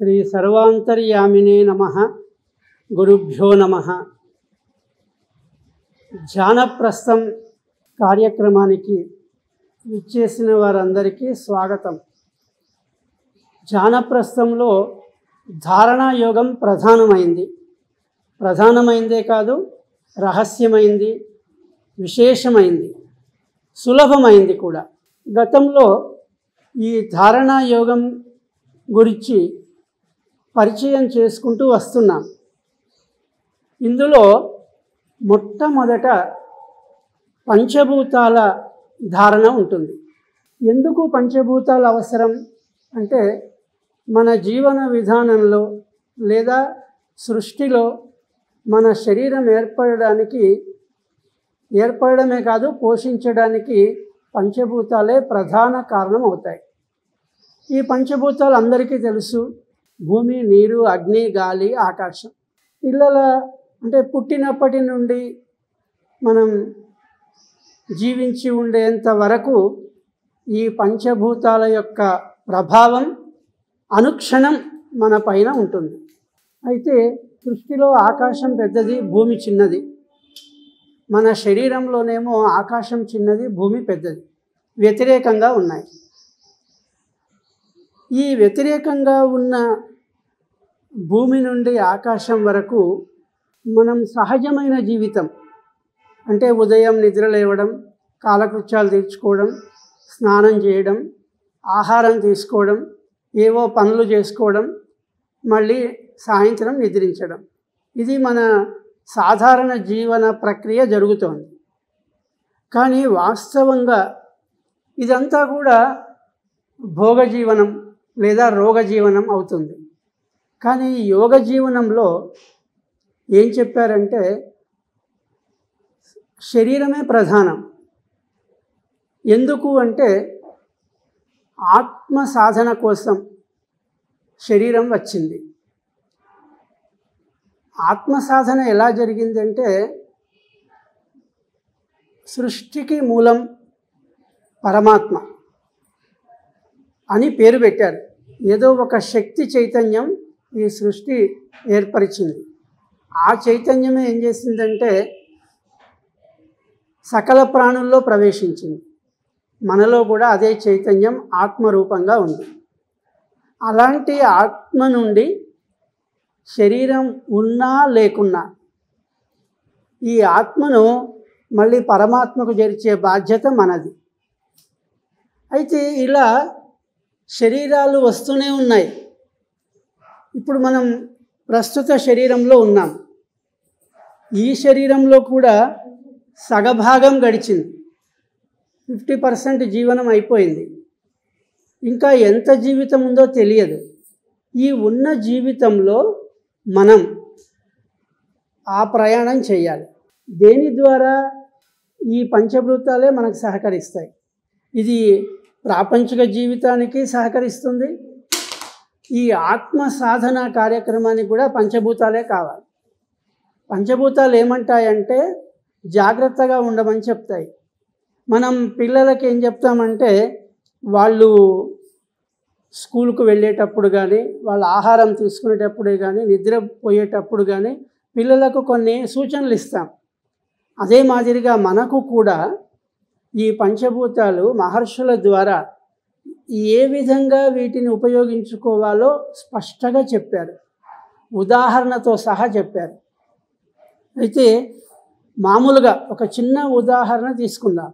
శ్రీ సర్వాంతర్యామినే నమ గురుభ్యో నమ ధ్యానప్రస్థం కార్యక్రమానికి విచ్చేసిన వారందరికీ స్వాగతం ధ్యానప్రస్థంలో ధారణా యోగం ప్రధానమైంది ప్రధానమైందే కాదు రహస్యమైంది విశేషమైంది సులభమైంది కూడా గతంలో ఈ ధారణా యోగం గురించి పరిచయం చేసుకుంటూ వస్తున్నాం ఇందులో మొట్టమొదట పంచభూతాల ధారణ ఉంటుంది ఎందుకు పంచభూతాలు అవసరం అంటే మన జీవన విధానంలో లేదా సృష్టిలో మన శరీరం ఏర్పడడానికి ఏర్పడమే కాదు పోషించడానికి పంచభూతాలే ప్రధాన కారణం అవుతాయి ఈ పంచభూతాలు అందరికీ తెలుసు భూమి నీరు అగ్ని గాలి ఆకాశం పిల్లల అంటే పుట్టినప్పటి నుండి మనం జీవించి ఉండేంత వరకు ఈ పంచభూతాల యొక్క ప్రభావం అనుక్షణం మన పైన ఉంటుంది అయితే సృష్టిలో ఆకాశం పెద్దది భూమి చిన్నది మన శరీరంలోనేమో ఆకాశం చిన్నది భూమి పెద్దది వ్యతిరేకంగా ఉన్నాయి ఈ వ్యతిరేకంగా ఉన్న భూమి నుండి ఆకాశం వరకు మనం సహజమైన జీవితం అంటే ఉదయం నిద్ర లేవడం కాలకృత్యాలు తీర్చుకోవడం స్నానం చేయడం ఆహారం తీసుకోవడం ఏవో పనులు చేసుకోవడం మళ్ళీ సాయంత్రం నిద్రించడం ఇది మన సాధారణ జీవన ప్రక్రియ జరుగుతోంది కానీ వాస్తవంగా ఇదంతా కూడా భోగజీవనం లేదా రోగజీవనం అవుతుంది కానీ ఈ యోగ జీవనంలో ఏం చెప్పారంటే శరీరమే ప్రధానం ఎందుకు అంటే ఆత్మ సాధన కోసం శరీరం వచ్చింది ఆత్మ సాధన ఎలా జరిగిందంటే సృష్టికి మూలం పరమాత్మ అని పేరు పెట్టారు ఏదో ఒక శక్తి చైతన్యం ఈ సృష్టి ఏర్పరిచింది ఆ చైతన్యమే ఏం చేసిందంటే సకల ప్రాణుల్లో ప్రవేశించింది మనలో కూడా అదే చైతన్యం ఆత్మరూపంగా ఉంది అలాంటి ఆత్మ నుండి శరీరం ఉన్నా లేకున్నా ఈ ఆత్మను మళ్ళీ పరమాత్మకు చేర్చే బాధ్యత మనది అయితే ఇలా శరీరాలు వస్తూనే ఉన్నాయి ఇప్పుడు మనం ప్రస్తుత శరీరంలో ఉన్నాం ఈ శరీరంలో కూడా సగభాగం గడిచింది ఫిఫ్టీ పర్సెంట్ జీవనం అయిపోయింది ఇంకా ఎంత జీవితం ఉందో తెలియదు ఈ ఉన్న జీవితంలో మనం ఆ ప్రయాణం చేయాలి దేని ద్వారా ఈ పంచభూతాలే మనకు సహకరిస్తాయి ఇది ప్రాపంచిక జీవితానికి సహకరిస్తుంది ఈ ఆత్మ సాధన కార్యక్రమానికి కూడా పంచభూతాలే కావాలి పంచభూతాలు ఏమంటాయంటే జాగ్రత్తగా ఉండమని చెప్తాయి మనం పిల్లలకి ఏం చెప్తామంటే వాళ్ళు స్కూల్కు వెళ్ళేటప్పుడు కానీ వాళ్ళ ఆహారం తీసుకునేటప్పుడే కానీ నిద్రపోయేటప్పుడు కానీ పిల్లలకు కొన్ని సూచనలు ఇస్తాం అదే మాదిరిగా మనకు కూడా ఈ పంచభూతాలు మహర్షుల ద్వారా ఏ విధంగా వీటిని ఉపయోగించుకోవాలో స్పష్టంగా చెప్పారు ఉదాహరణతో సహా చెప్పారు అయితే మామూలుగా ఒక చిన్న ఉదాహరణ తీసుకుందాం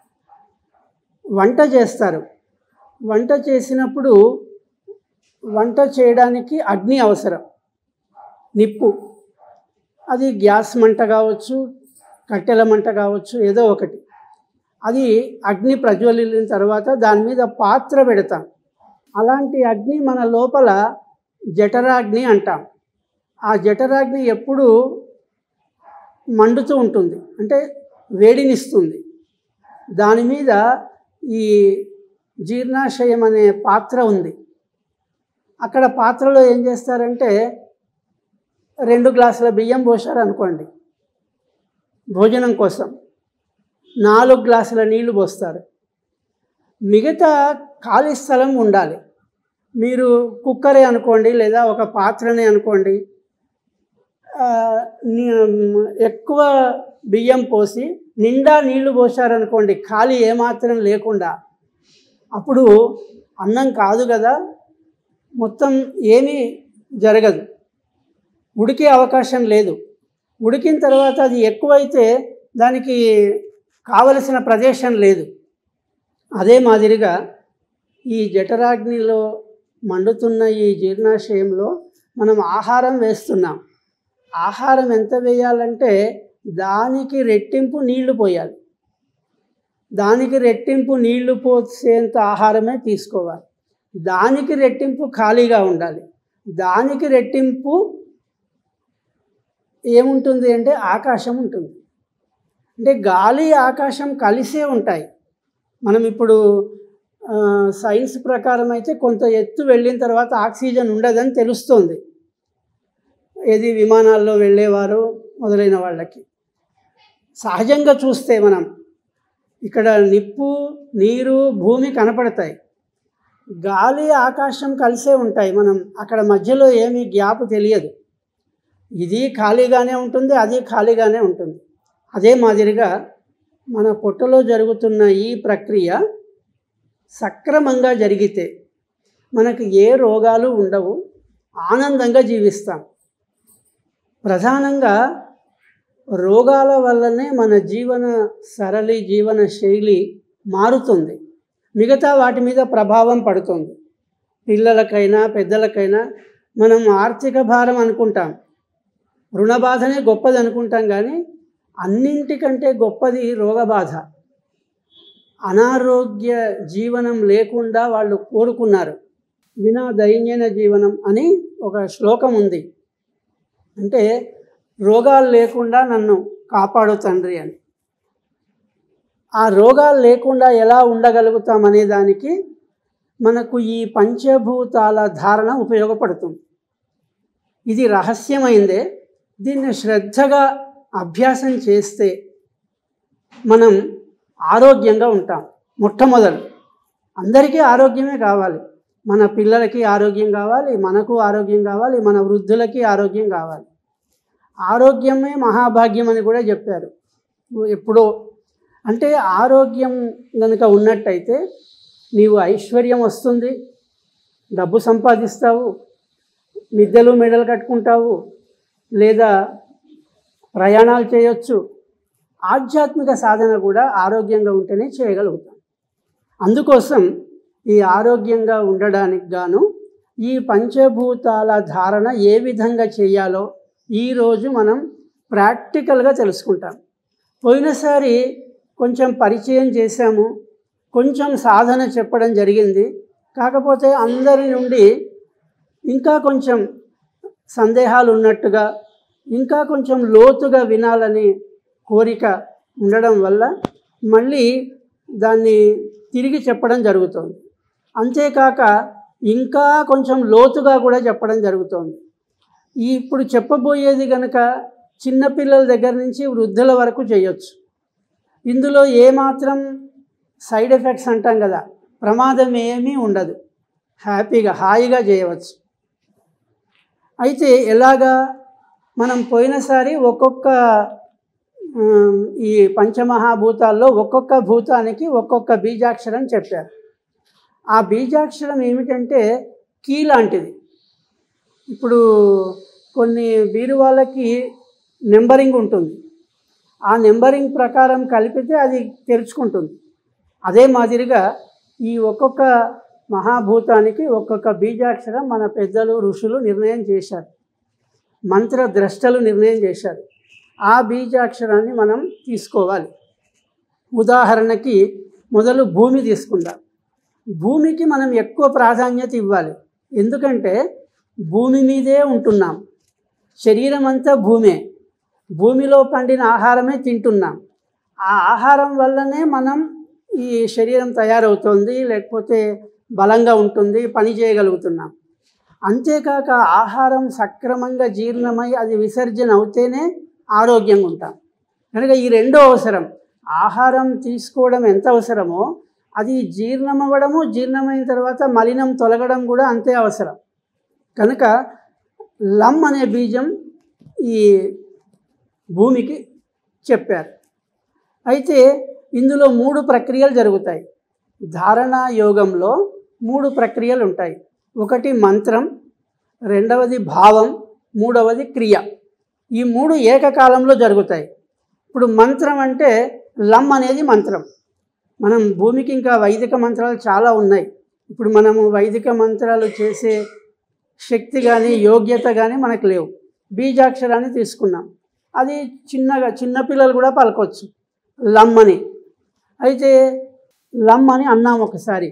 వంట చేస్తారు వంట చేసినప్పుడు వంట చేయడానికి అగ్ని అవసరం నిప్పు అది గ్యాస్ మంట కావచ్చు కట్టెల మంట కావచ్చు ఏదో ఒకటి అది అగ్ని ప్రజ్వలిన తర్వాత దాని మీద పాత్ర పెడతాం అలాంటి అగ్ని మన లోపల జఠరాగ్ని అంటాం ఆ జఠరాగ్ని ఎప్పుడు మండుతూ ఉంటుంది అంటే వేడినిస్తుంది దాని మీద ఈ జీర్ణాశయం అనే పాత్ర ఉంది అక్కడ పాత్రలో ఏం చేస్తారంటే రెండు గ్లాసుల బియ్యం పోసారు అనుకోండి భోజనం కోసం నాలుగు గ్లాసుల నీళ్లు పోస్తారు మిగతా ఖాళీ స్థలం ఉండాలి మీరు కుక్కరే అనుకోండి లేదా ఒక పాత్రనే అనుకోండి ఆ, ని- ఎక్కువ బియ్యం పోసి నిండా నీళ్లు పోసారనుకోండి ఖాళీ ఏమాత్రం లేకుండా అప్పుడు అన్నం కాదు కదా మొత్తం ఏమీ జరగదు ఉడికే అవకాశం లేదు ఉడికిన తర్వాత అది ఎక్కువైతే దానికి కావలసిన ప్రదేశం లేదు అదే మాదిరిగా ఈ జఠరాగ్నిలో మండుతున్న ఈ జీర్ణాశయంలో మనం ఆహారం వేస్తున్నాం ఆహారం ఎంత వేయాలంటే దానికి రెట్టింపు నీళ్లు పోయాలి దానికి రెట్టింపు నీళ్లు పోసేంత ఆహారమే తీసుకోవాలి దానికి రెట్టింపు ఖాళీగా ఉండాలి దానికి రెట్టింపు ఏముంటుంది అంటే ఆకాశం ఉంటుంది అంటే గాలి ఆకాశం కలిసే ఉంటాయి మనం ఇప్పుడు ఆ, సైన్స్ ప్రకారం అయితే కొంత ఎత్తు వెళ్ళిన తర్వాత ఆక్సిజన్ ఉండదని తెలుస్తోంది ఏది విమానాల్లో వెళ్ళేవారు మొదలైన వాళ్ళకి సహజంగా చూస్తే మనం ఇక్కడ నిప్పు నీరు భూమి కనపడతాయి గాలి ఆకాశం కలిసే ఉంటాయి మనం అక్కడ మధ్యలో ఏమీ గ్యాప్ తెలియదు ఇది ఖాళీగానే ఉంటుంది అది ఖాళీగానే ఉంటుంది అదే మాదిరిగా మన పొట్టలో జరుగుతున్న ఈ ప్రక్రియ సక్రమంగా జరిగితే మనకు ఏ రోగాలు ఉండవు ఆనందంగా జీవిస్తాం ప్రధానంగా రోగాల వల్లనే మన జీవన సరళి జీవన శైలి మారుతుంది మిగతా వాటి మీద ప్రభావం పడుతుంది పిల్లలకైనా పెద్దలకైనా మనం ఆర్థిక భారం అనుకుంటాం రుణ బాధనే గొప్పది అనుకుంటాం కానీ అన్నింటికంటే గొప్పది రోగబాధ అనారోగ్య జీవనం లేకుండా వాళ్ళు కోరుకున్నారు వినా దైన్యన జీవనం అని ఒక శ్లోకం ఉంది అంటే రోగాలు లేకుండా నన్ను కాపాడు తండ్రి అని ఆ రోగాలు లేకుండా ఎలా ఉండగలుగుతాం అనే దానికి మనకు ఈ పంచభూతాల ధారణ ఉపయోగపడుతుంది ఇది రహస్యమైందే దీన్ని శ్రద్ధగా అభ్యాసం చేస్తే మనం ఆరోగ్యంగా ఉంటాం మొట్టమొదలు అందరికీ ఆరోగ్యమే కావాలి మన పిల్లలకి ఆరోగ్యం కావాలి మనకు ఆరోగ్యం కావాలి మన వృద్ధులకి ఆరోగ్యం కావాలి ఆరోగ్యమే మహాభాగ్యం అని కూడా చెప్పారు ఎప్పుడో అంటే ఆరోగ్యం కనుక ఉన్నట్టయితే నీవు ఐశ్వర్యం వస్తుంది డబ్బు సంపాదిస్తావు మిద్దెలు మెడలు కట్టుకుంటావు లేదా ప్రయాణాలు చేయొచ్చు ఆధ్యాత్మిక సాధన కూడా ఆరోగ్యంగా ఉంటేనే చేయగలుగుతాం అందుకోసం ఈ ఆరోగ్యంగా ఉండడానికి గాను ఈ పంచభూతాల ధారణ ఏ విధంగా చేయాలో ఈరోజు మనం ప్రాక్టికల్గా తెలుసుకుంటాం పోయినసారి కొంచెం పరిచయం చేశాము కొంచెం సాధన చెప్పడం జరిగింది కాకపోతే అందరి నుండి ఇంకా కొంచెం సందేహాలు ఉన్నట్టుగా ఇంకా కొంచెం లోతుగా వినాలని కోరిక ఉండడం వల్ల మళ్ళీ దాన్ని తిరిగి చెప్పడం జరుగుతుంది అంతేకాక ఇంకా కొంచెం లోతుగా కూడా చెప్పడం జరుగుతోంది ఈ ఇప్పుడు చెప్పబోయేది కనుక చిన్నపిల్లల దగ్గర నుంచి వృద్ధుల వరకు చేయొచ్చు ఇందులో ఏమాత్రం సైడ్ ఎఫెక్ట్స్ అంటాం కదా ప్రమాదం ఏమీ ఉండదు హ్యాపీగా హాయిగా చేయవచ్చు అయితే ఎలాగా మనం పోయినసారి ఒక్కొక్క ఉమ్, ఈ పంచమహాభూతాల్లో ఒక్కొక్క భూతానికి ఒక్కొక్క బీజాక్షరం చెప్పారు ఆ బీజాక్షరం ఏమిటంటే కీ లాంటిది ఇప్పుడు కొన్ని బీరువాళ్ళకి నెంబరింగ్ ఉంటుంది ఆ నెంబరింగ్ ప్రకారం కలిపితే అది తెరుచుకుంటుంది అదే మాదిరిగా ఈ ఒక్కొక్క మహాభూతానికి ఒక్కొక్క బీజాక్షరం మన పెద్దలు ఋషులు నిర్ణయం చేశారు మంత్ర ద్రష్టలు నిర్ణయం చేశారు ఆ బీజాక్షరాన్ని మనం తీసుకోవాలి ఉదాహరణకి మొదలు భూమి తీసుకుందాం భూమికి మనం ఎక్కువ ప్రాధాన్యత ఇవ్వాలి ఎందుకంటే భూమి మీదే ఉంటున్నాం శరీరం అంతా భూమే భూమిలో పండిన ఆహారమే తింటున్నాం ఆ ఆహారం వల్లనే మనం ఈ శరీరం తయారవుతుంది లేకపోతే బలంగా ఉంటుంది పని చేయగలుగుతున్నాం అంతేకాక ఆహారం సక్రమంగా జీర్ణమై అది విసర్జన అవుతేనే ఆరోగ్యంగా ఉంటాం కనుక ఈ రెండో అవసరం ఆహారం తీసుకోవడం ఎంత అవసరమో అది జీర్ణం అవ్వడము జీర్ణమైన తర్వాత మలినం తొలగడం కూడా అంతే అవసరం కనుక లమ్ అనే బీజం ఈ భూమికి చెప్పారు అయితే ఇందులో మూడు ప్రక్రియలు జరుగుతాయి ధారణ యోగంలో మూడు ప్రక్రియలు ఉంటాయి ఒకటి మంత్రం రెండవది భావం మూడవది క్రియ ఈ మూడు ఏకకాలంలో జరుగుతాయి ఇప్పుడు మంత్రం అంటే లమ్ అనేది మంత్రం మనం భూమికి ఇంకా వైదిక మంత్రాలు చాలా ఉన్నాయి ఇప్పుడు మనము వైదిక మంత్రాలు చేసే శక్తి కానీ యోగ్యత కానీ మనకు లేవు బీజాక్షరాన్ని తీసుకున్నాం అది చిన్నగా చిన్నపిల్లలు కూడా పలకొచ్చు లమ్ అని అయితే లమ్ అని అన్నాం ఒకసారి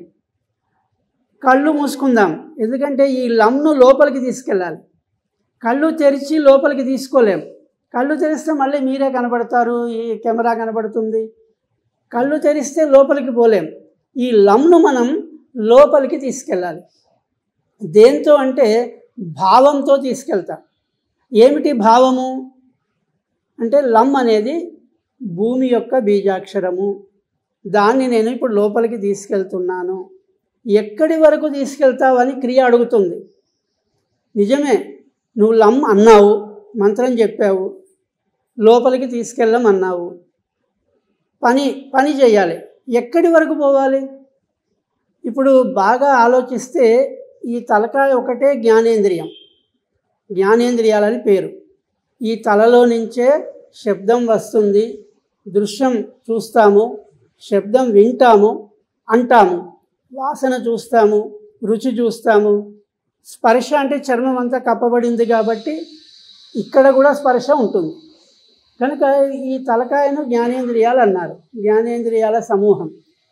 కళ్ళు మూసుకుందాం ఎందుకంటే ఈ లమ్ను లోపలికి తీసుకెళ్ళాలి కళ్ళు తెరిచి లోపలికి తీసుకోలేం కళ్ళు తెరిస్తే మళ్ళీ మీరే కనబడతారు ఈ కెమెరా కనబడుతుంది కళ్ళు తెరిస్తే లోపలికి పోలేం ఈ లమ్ను మనం లోపలికి తీసుకెళ్ళాలి దేంతో అంటే భావంతో తీసుకెళ్తాం ఏమిటి భావము అంటే లమ్ అనేది భూమి యొక్క బీజాక్షరము దాన్ని నేను ఇప్పుడు లోపలికి తీసుకెళ్తున్నాను ఎక్కడి వరకు తీసుకెళ్తావు అని క్రియ అడుగుతుంది నిజమే నువ్వు లమ్ అన్నావు మంత్రం చెప్పావు లోపలికి తీసుకెళ్ళమన్నావు పని పని చేయాలి ఎక్కడి వరకు పోవాలి ఇప్పుడు బాగా ఆలోచిస్తే ఈ తలకాయ ఒకటే జ్ఞానేంద్రియం జ్ఞానేంద్రియాలని పేరు ఈ తలలో నుంచే శబ్దం వస్తుంది దృశ్యం చూస్తాము శబ్దం వింటాము అంటాము వాసన చూస్తాము రుచి చూస్తాము స్పర్శ అంటే చర్మం అంతా కప్పబడింది కాబట్టి ఇక్కడ కూడా స్పర్శ ఉంటుంది కనుక ఈ తలకాయను జ్ఞానేంద్రియాలు అన్నారు జ్ఞానేంద్రియాల సమూహం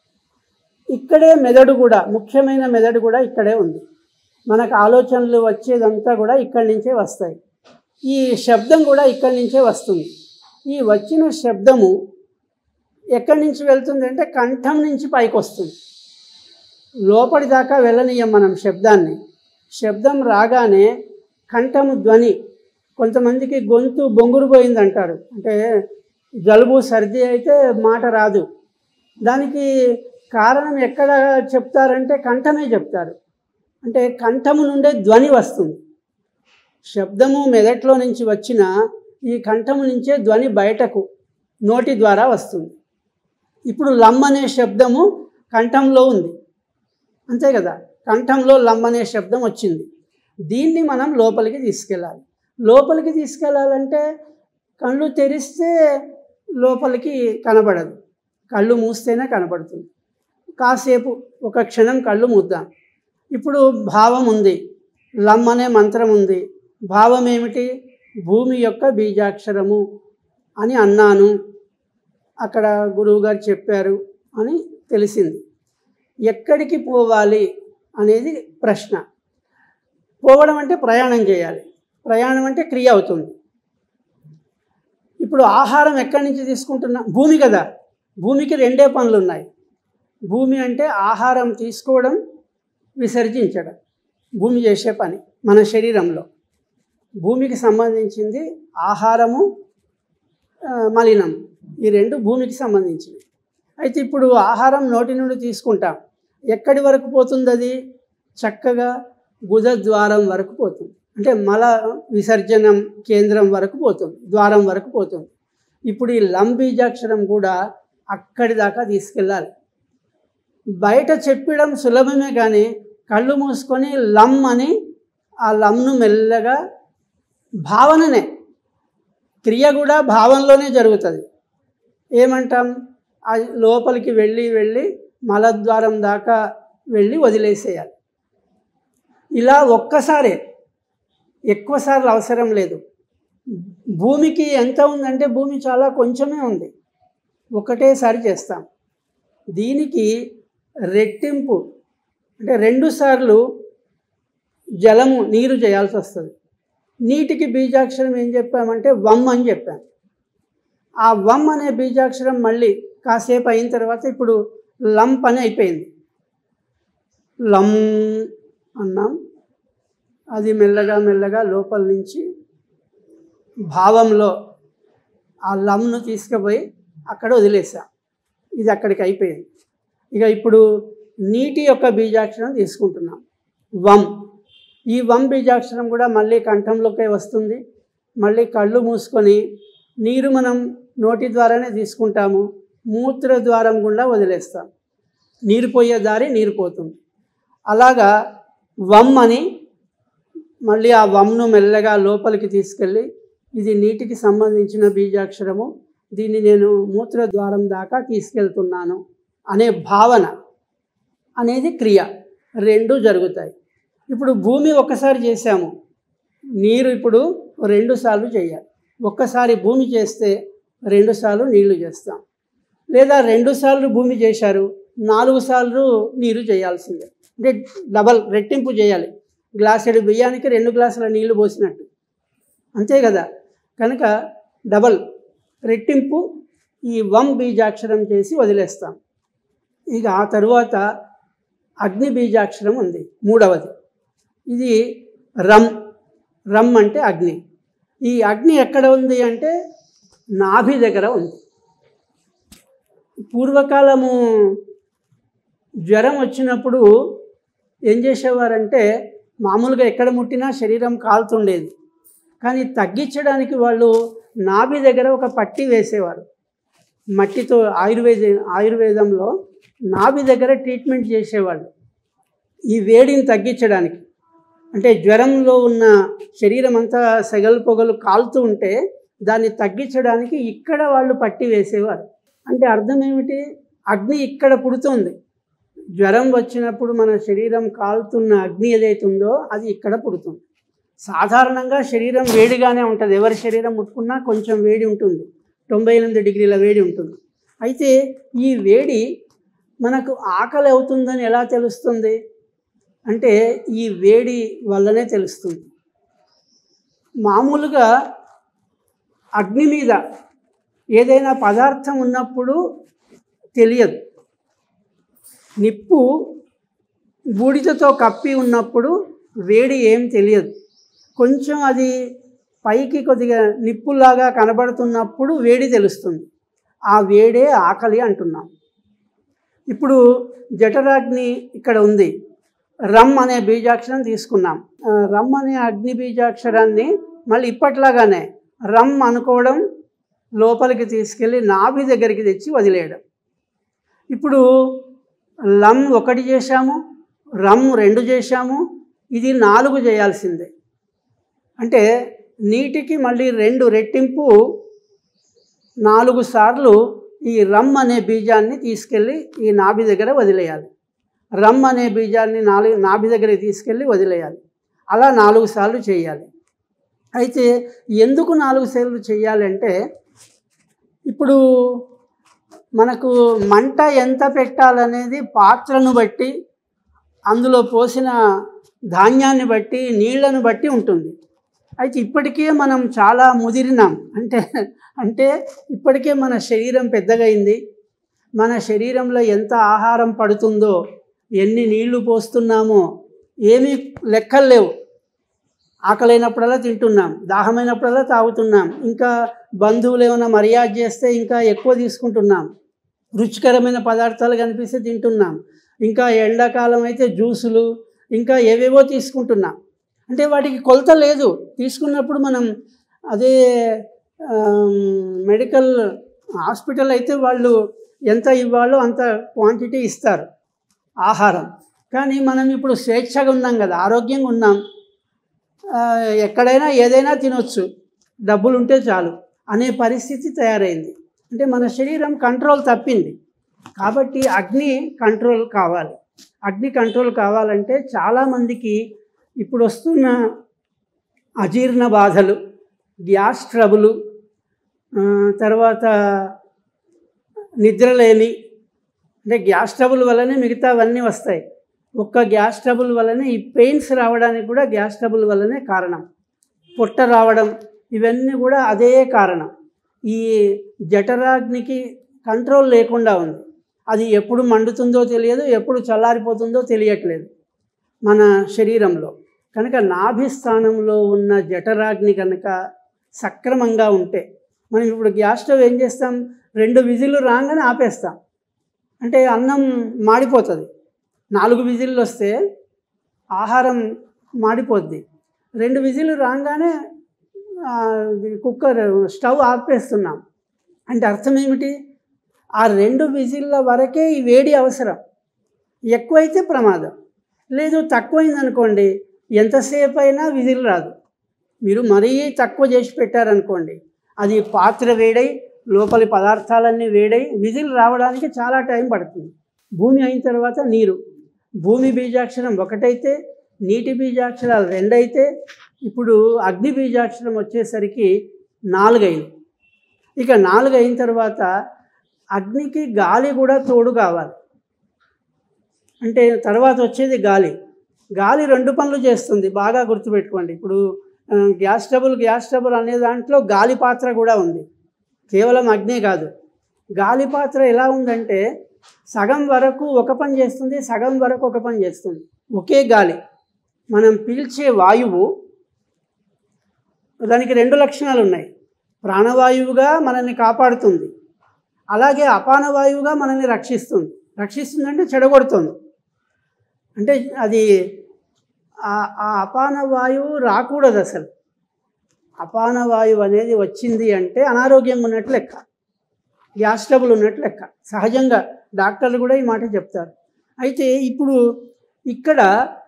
ఇక్కడే మెదడు కూడా ముఖ్యమైన మెదడు కూడా ఇక్కడే ఉంది మనకు ఆలోచనలు వచ్చేదంతా కూడా ఇక్కడి నుంచే వస్తాయి ఈ శబ్దం కూడా ఇక్కడి నుంచే వస్తుంది ఈ వచ్చిన శబ్దము ఎక్కడి నుంచి వెళ్తుంది అంటే కంఠం నుంచి పైకి వస్తుంది లోపలి దాకా వెళ్ళనీయం మనం శబ్దాన్ని శబ్దం రాగానే కంఠము ధ్వని కొంతమందికి గొంతు బొంగురు పోయింది అంటారు అంటే జలుబు సర్ది అయితే మాట రాదు దానికి కారణం ఎక్కడ చెప్తారంటే కంఠమే చెప్తారు అంటే కంఠము నుండే ధ్వని వస్తుంది శబ్దము మెదట్లో నుంచి వచ్చిన ఈ కంఠము నుంచే ధ్వని బయటకు నోటి ద్వారా వస్తుంది ఇప్పుడు లమ్ అనే శబ్దము కంఠంలో ఉంది అంతే కదా కంఠంలో లమ్ అనే శబ్దం వచ్చింది దీన్ని మనం లోపలికి తీసుకెళ్ళాలి లోపలికి తీసుకెళ్ళాలంటే కళ్ళు తెరిస్తే లోపలికి కనబడదు కళ్ళు మూస్తేనే కనబడుతుంది కాసేపు ఒక క్షణం కళ్ళు మూద్దాం ఇప్పుడు భావం ఉంది లమ్ అనే మంత్రం ఉంది భావం ఏమిటి భూమి యొక్క బీజాక్షరము అని అన్నాను అక్కడ గురువుగారు చెప్పారు అని తెలిసింది ఎక్కడికి పోవాలి అనేది ప్రశ్న పోవడం అంటే ప్రయాణం చేయాలి ప్రయాణం అంటే క్రియ అవుతుంది ఇప్పుడు ఆహారం ఎక్కడి నుంచి తీసుకుంటున్నా భూమి కదా భూమికి రెండే పనులు ఉన్నాయి భూమి అంటే ఆహారం తీసుకోవడం విసర్జించడం భూమి చేసే పని మన శరీరంలో భూమికి సంబంధించింది ఆహారము ఆ, మలినం ఈ రెండు భూమికి సంబంధించినవి అయితే ఇప్పుడు ఆహారం నోటి నుండి తీసుకుంటాం ఎక్కడి వరకు పోతుంది అది చక్కగా గుద ద్వారం వరకు పోతుంది అంటే మల విసర్జనం కేంద్రం వరకు పోతుంది ద్వారం వరకు పోతుంది ఇప్పుడు ఈ లం బీజాక్షరం కూడా అక్కడి దాకా తీసుకెళ్ళాలి బయట చెప్పడం సులభమే కానీ కళ్ళు మూసుకొని లమ్ అని ఆ లమ్ను మెల్లగా భావననే క్రియ కూడా భావంలోనే జరుగుతుంది ఏమంటాం ఆ లోపలికి వెళ్ళి వెళ్ళి మలద్వారం దాకా వెళ్ళి వదిలేసేయాలి ఇలా ఒక్కసారే ఎక్కువసార్లు అవసరం లేదు భూమికి ఎంత ఉందంటే భూమి చాలా కొంచెమే ఉంది ఒకటేసారి చేస్తాం దీనికి రెట్టింపు అంటే రెండు సార్లు జలము నీరు చేయాల్సి వస్తుంది నీటికి బీజాక్షరం ఏం చెప్పామంటే వమ్ అని చెప్పాం ఆ వమ్ అనే బీజాక్షరం మళ్ళీ కాసేపు అయిన తర్వాత ఇప్పుడు లంప్ అని అయిపోయింది లం అన్నాం అది మెల్లగా మెల్లగా లోపల నుంచి భావంలో ఆ లమ్ను తీసుకుపోయి అక్కడ వదిలేసాం ఇది అక్కడికి అయిపోయింది ఇక ఇప్పుడు నీటి యొక్క బీజాక్షరం తీసుకుంటున్నాం వం ఈ వం బీజాక్షరం కూడా మళ్ళీ కంఠంలోకే వస్తుంది మళ్ళీ కళ్ళు మూసుకొని నీరు మనం నోటి ద్వారానే తీసుకుంటాము మూత్ర ద్వారం గుండా వదిలేస్తాం నీరు పోయే దారి నీరు పోతుంది అలాగా వం అని మళ్ళీ ఆ వమ్ను మెల్లగా లోపలికి తీసుకెళ్ళి ఇది నీటికి సంబంధించిన బీజాక్షరము దీన్ని నేను మూత్ర ద్వారం దాకా తీసుకెళ్తున్నాను అనే భావన అనేది క్రియ రెండు జరుగుతాయి ఇప్పుడు భూమి ఒక్కసారి చేశాము నీరు ఇప్పుడు రెండు సార్లు చేయాలి ఒక్కసారి భూమి చేస్తే రెండు సార్లు నీళ్లు చేస్తాం లేదా రెండు సార్లు భూమి చేశారు నాలుగు సార్లు నీరు చేయాల్సిందే అంటే డబల్ రెట్టింపు చేయాలి గ్లాసెడు బియ్యానికి రెండు గ్లాసుల నీళ్లు పోసినట్టు అంతే కదా కనుక డబల్ రెట్టింపు ఈ వం బీజాక్షరం చేసి వదిలేస్తాం ఇక ఆ తరువాత అగ్ని బీజాక్షరం ఉంది మూడవది ఇది రమ్ రమ్ అంటే అగ్ని ఈ అగ్ని ఎక్కడ ఉంది అంటే నాభి దగ్గర ఉంది పూర్వకాలము జ్వరం వచ్చినప్పుడు ఏం చేసేవారంటే మామూలుగా ఎక్కడ ముట్టినా శరీరం కాలుతుండేది కానీ తగ్గించడానికి వాళ్ళు నాభి దగ్గర ఒక పట్టి వేసేవారు మట్టితో ఆయుర్వేద ఆయుర్వేదంలో నాభి దగ్గర ట్రీట్మెంట్ చేసేవాళ్ళు ఈ వేడిని తగ్గించడానికి అంటే జ్వరంలో ఉన్న శరీరం అంతా సెగలు పొగలు కాలుతూ ఉంటే దాన్ని తగ్గించడానికి ఇక్కడ వాళ్ళు పట్టి వేసేవారు అంటే అర్థం ఏమిటి అగ్ని ఇక్కడ పుడుతుంది జ్వరం వచ్చినప్పుడు మన శరీరం కాలుతున్న అగ్ని ఏదైతే ఉందో అది ఇక్కడ పుడుతుంది సాధారణంగా శరీరం వేడిగానే ఉంటుంది ఎవరి శరీరం ముట్టుకున్నా కొంచెం వేడి ఉంటుంది తొంభై ఎనిమిది డిగ్రీల వేడి ఉంటుంది అయితే ఈ వేడి మనకు ఆకలి అవుతుందని ఎలా తెలుస్తుంది అంటే ఈ వేడి వల్లనే తెలుస్తుంది మామూలుగా అగ్ని మీద ఏదైనా పదార్థం ఉన్నప్పుడు తెలియదు నిప్పు బూడిదతో కప్పి ఉన్నప్పుడు వేడి ఏం తెలియదు కొంచెం అది పైకి కొద్దిగా నిప్పులాగా కనబడుతున్నప్పుడు వేడి తెలుస్తుంది ఆ వేడే ఆకలి అంటున్నాం ఇప్పుడు జఠరాగ్ని ఇక్కడ ఉంది రమ్ అనే బీజాక్షరం తీసుకున్నాం ఆ, రమ్ అనే అగ్ని బీజాక్షరాన్ని మళ్ళీ ఇప్పట్లాగానే రమ్ అనుకోవడం లోపలికి తీసుకెళ్ళి నాభి దగ్గరికి తెచ్చి వదిలేయడం ఇప్పుడు లమ్ ఒకటి చేశాము రమ్ రెండు చేశాము ఇది నాలుగు చేయాల్సిందే అంటే నీటికి మళ్ళీ రెండు రెట్టింపు నాలుగు సార్లు ఈ రమ్ అనే బీజాన్ని తీసుకెళ్ళి ఈ నాభి దగ్గర వదిలేయాలి రమ్ అనే బీజాన్ని నాలుగు నాభి దగ్గరికి తీసుకెళ్ళి వదిలేయాలి అలా నాలుగు సార్లు చేయాలి అయితే ఎందుకు నాలుగు సార్లు చేయాలంటే ఇప్పుడు మనకు మంట ఎంత పెట్టాలనేది పాత్రను బట్టి అందులో పోసిన ధాన్యాన్ని బట్టి నీళ్లను బట్టి ఉంటుంది అయితే ఇప్పటికే మనం చాలా ముదిరినాం అంటే అంటే ఇప్పటికే మన శరీరం పెద్దగైంది మన శరీరంలో ఎంత ఆహారం పడుతుందో ఎన్ని నీళ్లు పోస్తున్నామో ఏమీ లెక్కలు లేవు ఆకలైనప్పుడల్లా తింటున్నాం దాహమైనప్పుడల్లా తాగుతున్నాం ఇంకా బంధువులు ఏమైనా మర్యాద చేస్తే ఇంకా ఎక్కువ తీసుకుంటున్నాం రుచికరమైన పదార్థాలు కనిపిస్తే తింటున్నాం ఇంకా ఎండాకాలం అయితే జ్యూసులు ఇంకా ఏవేవో తీసుకుంటున్నాం అంటే వాటికి కొలత లేదు తీసుకున్నప్పుడు మనం అదే ఆమ్, మెడికల్ హాస్పిటల్ అయితే వాళ్ళు ఎంత ఇవ్వాలో అంత క్వాంటిటీ ఇస్తారు ఆహారం కానీ మనం ఇప్పుడు స్వేచ్ఛగా ఉన్నాం కదా ఆరోగ్యంగా ఉన్నాం ఆ, ఎక్కడైనా ఏదైనా తినొచ్చు డబ్బులు ఉంటే చాలు అనే పరిస్థితి తయారైంది అంటే మన శరీరం కంట్రోల్ తప్పింది కాబట్టి అగ్ని కంట్రోల్ కావాలి అగ్ని కంట్రోల్ కావాలంటే చాలామందికి ఇప్పుడు వస్తున్న అజీర్ణ బాధలు గ్యాస్ ట్రబులు ఆ, తర్వాత నిద్రలేమి అంటే గ్యాస్ ట్రబుల్ వల్లనే మిగతావన్నీ వస్తాయి ఒక్క గ్యాస్ ట్రబుల్ వల్లనే ఈ పెయిన్స్ రావడానికి కూడా గ్యాస్ ట్రబుల్ వల్లనే కారణం పొట్ట రావడం ఇవన్నీ కూడా అదే కారణం ఈ జఠరాగ్నికి కంట్రోల్ లేకుండా ఉంది అది ఎప్పుడు మండుతుందో తెలియదు ఎప్పుడు చల్లారిపోతుందో తెలియట్లేదు మన శరీరంలో కనుక నాభి స్థానంలో ఉన్న జఠరాగ్ని కనుక సక్రమంగా ఉంటే మనం ఇప్పుడు గ్యాస్ స్టవ్ ఏం చేస్తాం రెండు విజిల్లు రాగానే ఆపేస్తాం అంటే అన్నం మాడిపోతుంది నాలుగు విజిల్లు వస్తే ఆహారం మాడిపోద్ది రెండు విజిల్లు రాగానే ఆ, కుక్కర్ స్టవ్ ఆర్పేస్తున్నాం అంటే అర్థం ఏమిటి ఆ రెండు విజిల్ల వరకే ఈ వేడి అవసరం ఎక్కువైతే ప్రమాదం లేదు తక్కువైంది అనుకోండి ఎంతసేపు అయినా విజిల్ రాదు మీరు మరీ తక్కువ చేసి పెట్టారనుకోండి అది పాత్ర వేడై లోపలి పదార్థాలన్నీ వేడై విజిల్ రావడానికి చాలా టైం పడుతుంది భూమి అయిన తర్వాత నీరు భూమి బీజాక్షరం ఒకటైతే నీటి బీజాక్షరాలు రెండైతే ఇప్పుడు అగ్ని బీజాక్షరం వచ్చేసరికి నాలుగైంది ఇక నాలుగు అయిన తర్వాత అగ్నికి గాలి కూడా తోడు కావాలి అంటే తర్వాత వచ్చేది గాలి గాలి రెండు పనులు చేస్తుంది బాగా గుర్తుపెట్టుకోండి ఇప్పుడు ఆ, గ్యాస్ ట్రబుల్ గ్యాస్ ట్రబుల్ అనే దాంట్లో గాలి పాత్ర కూడా ఉంది కేవలం అగ్నే కాదు గాలి పాత్ర ఎలా ఉందంటే సగం వరకు ఒక పని చేస్తుంది సగం వరకు ఒక పని చేస్తుంది ఒకే గాలి మనం పీల్చే వాయువు దానికి రెండు లక్షణాలు ఉన్నాయి ప్రాణవాయువుగా మనల్ని కాపాడుతుంది అలాగే అపాన వాయువుగా మనల్ని రక్షిస్తుంది రక్షిస్తుంది అంటే చెడగొడుతుంది అంటే అది ఆ- ఆ అపాన వాయువు రాకూడదు అసలు అపాన వాయువు అనేది వచ్చింది అంటే అనారోగ్యం ఉన్నట్లు లెక్క గ్యాస్ ట్రబుల్ ఉన్నట్లు లెక్క సహజంగా డాక్టర్లు కూడా ఈ మాట చెప్తారు అయితే ఇప్పుడు ఇక్కడ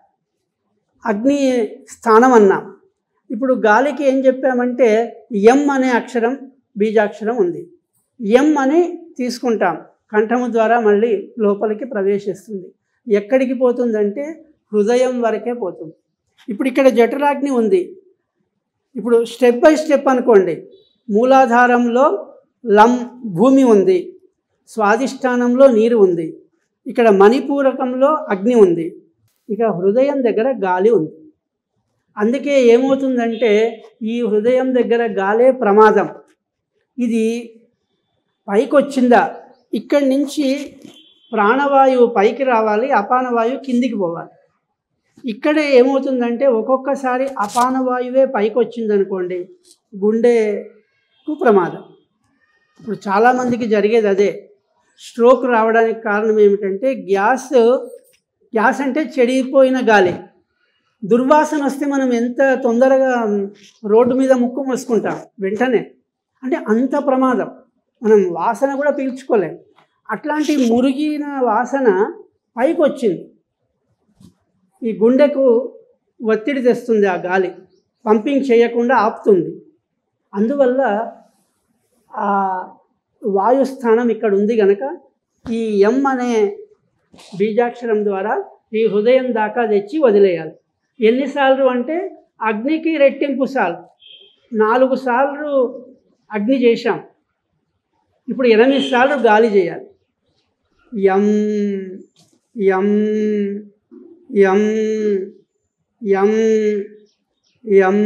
అగ్ని స్థానం అన్నాం ఇప్పుడు గాలికి ఏం చెప్పామంటే ఎం అనే అక్షరం బీజాక్షరం ఉంది ఎం అని తీసుకుంటాం కంఠము ద్వారా మళ్ళీ లోపలికి ప్రవేశిస్తుంది ఎక్కడికి పోతుందంటే హృదయం వరకే పోతుంది ఇప్పుడు ఇక్కడ జఠరాగ్ని ఉంది ఇప్పుడు స్టెప్ బై స్టెప్ అనుకోండి మూలాధారంలో లం భూమి ఉంది స్వాదిష్టానంలో నీరు ఉంది ఇక్కడ మణిపూరకంలో అగ్ని ఉంది ఇక హృదయం దగ్గర గాలి ఉంది అందుకే ఏమవుతుందంటే ఈ హృదయం దగ్గర గాలే ప్రమాదం ఇది పైకి వచ్చిందా ఇక్కడి నుంచి ప్రాణవాయువు పైకి రావాలి అపానవాయువు కిందికి పోవాలి ఇక్కడే ఏమవుతుందంటే ఒక్కొక్కసారి అపానవాయువే పైకి వచ్చిందనుకోండి గుండెకు ప్రమాదం ఇప్పుడు చాలామందికి జరిగేది అదే స్ట్రోక్ రావడానికి కారణం ఏమిటంటే గ్యాస్ గ్యాస్ అంటే చెడిపోయిన గాలి దుర్వాసన వస్తే మనం ఎంత తొందరగా రోడ్డు మీద ముక్కు మూసుకుంటాం వెంటనే అంటే అంత ప్రమాదం మనం వాసన కూడా పీల్చుకోలేం అట్లాంటి మురిగిన వాసన పైకి వచ్చింది ఈ గుండెకు ఒత్తిడి తెస్తుంది ఆ గాలి పంపింగ్ చేయకుండా ఆపుతుంది అందువల్ల ఆ వాయుస్థానం ఇక్కడ ఉంది కనుక ఈ ఎం అనే బీజాక్షరం ద్వారా ఈ హృదయం దాకా తెచ్చి వదిలేయాలి ఎన్నిసార్లు అంటే అగ్నికి రెట్టింపు సార్లు నాలుగు సార్లు అగ్ని చేశాం ఇప్పుడు ఎనిమిది సార్లు గాలి చేయాలి యం యం యం యం యం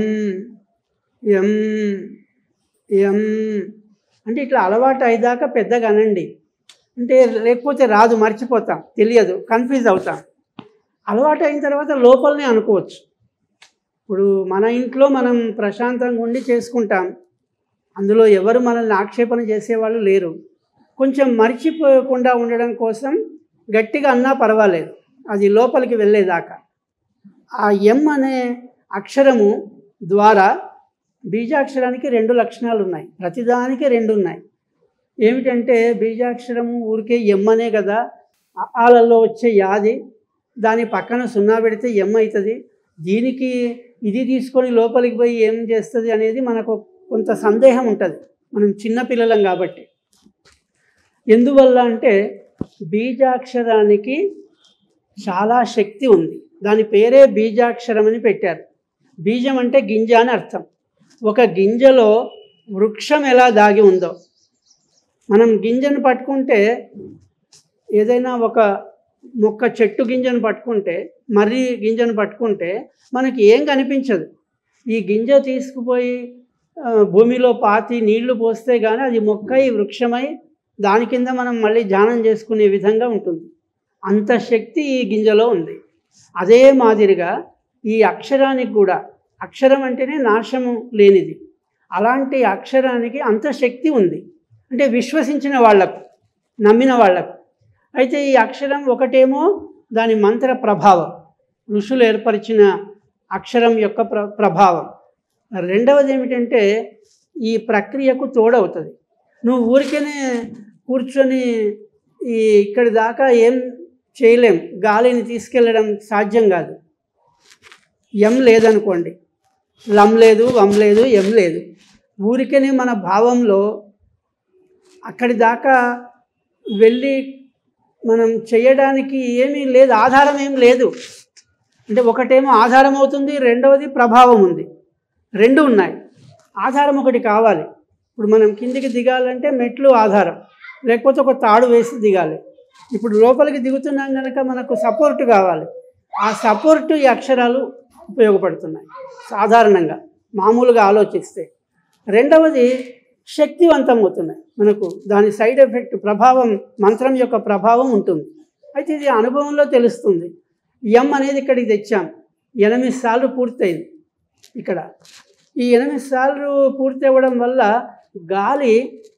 యం యం అంటే ఇట్లా అలవాటు అయ్యేదాకా పెద్దగా అనండి అంటే లేకపోతే రాదు మర్చిపోతాం తెలియదు కన్ఫ్యూజ్ అవుతాం అలవాటు అయిన తర్వాత లోపలనే అనుకోవచ్చు ఇప్పుడు మన ఇంట్లో మనం ప్రశాంతంగా ఉండి చేసుకుంటాం అందులో ఎవరు మనల్ని ఆక్షేపణ చేసేవాళ్ళు లేరు కొంచెం మర్చిపోకుండా ఉండడం కోసం గట్టిగా అన్నా పర్వాలేదు అది లోపలికి వెళ్ళేదాకా ఆ ఎం అనే అక్షరము ద్వారా బీజాక్షరానికి రెండు లక్షణాలు ఉన్నాయి ప్రతిదానికి రెండు ఉన్నాయి ఏమిటంటే బీజాక్షరము ఊరికే ఎం అనే కదా ఆ ఆలలో వచ్చే యాది దాని పక్కన సున్నా పెడితే ఎం అవుతుంది దీనికి ఇది తీసుకొని లోపలికి పోయి ఏం చేస్తుంది అనేది మనకు కొంత సందేహం ఉంటుంది మనం చిన్నపిల్లలం కాబట్టి ఎందువల్ల అంటే బీజాక్షరానికి చాలా శక్తి ఉంది దాని పేరే బీజాక్షరం అని పెట్టారు బీజం అంటే గింజ అని అర్థం ఒక గింజలో వృక్షం ఎలా దాగి ఉందో మనం గింజను పట్టుకుంటే ఏదైనా ఒక మొక్క చెట్టు గింజను పట్టుకుంటే మర్రి గింజను పట్టుకుంటే మనకి ఏం కనిపించదు ఈ గింజ తీసుకుపోయి ఆ, భూమిలో పాతి నీళ్లు పోస్తే కానీ అది మొక్కై వృక్షమై దాని కింద మనం మళ్ళీ ధ్యానం చేసుకునే విధంగా ఉంటుంది అంత శక్తి ఈ గింజలో ఉంది అదే మాదిరిగా ఈ అక్షరానికి కూడా అక్షరం అంటేనే నాశము లేనిది అలాంటి అక్షరానికి అంత శక్తి ఉంది అంటే విశ్వసించిన వాళ్లకు నమ్మిన వాళ్లకు అయితే ఈ అక్షరం ఒకటేమో దాని మంత్ర ప్రభావం ఋషులు ఏర్పరిచిన అక్షరం యొక్క ప్ర ప్రభావం రెండవది ఏమిటంటే ఈ ప్రక్రియకు తోడవుతుంది నువ్వు ఊరికనే కూర్చొని ఈ ఇక్కడి దాకా ఏం చేయలేం గాలిని తీసుకెళ్ళడం సాధ్యం కాదు ఎం లేదనుకోండి లం లేదు వం లేదు ఎం లేదు ఊరికనే మన భావంలో అక్కడి దాకా వెళ్ళి మనం చేయడానికి ఏమీ లేదు ఆధారం ఏం లేదు అంటే ఒకటేమో ఆధారం అవుతుంది రెండవది ప్రభావం ఉంది రెండు ఉన్నాయి ఆధారం ఒకటి కావాలి ఇప్పుడు మనం కిందికి దిగాలంటే మెట్లు ఆధారం లేకపోతే ఒక తాడు వేసి దిగాలి ఇప్పుడు లోపలికి దిగుతున్నాం కనుక మనకు సపోర్ట్ కావాలి ఆ సపోర్టు ఈ అక్షరాలు ఉపయోగపడుతున్నాయి సాధారణంగా మామూలుగా ఆలోచిస్తే రెండవది శక్తివంతం అవుతున్నాయి మనకు దాని సైడ్ ఎఫెక్ట్ ప్రభావం మంత్రం యొక్క ప్రభావం ఉంటుంది అయితే ఇది అనుభవంలో తెలుస్తుంది ఎం అనేది ఇక్కడికి తెచ్చాం ఎనిమిది సార్లు పూర్తయింది ఇక్కడ ఈ ఎనిమిది సార్లు పూర్తి అవ్వడం వల్ల గాలి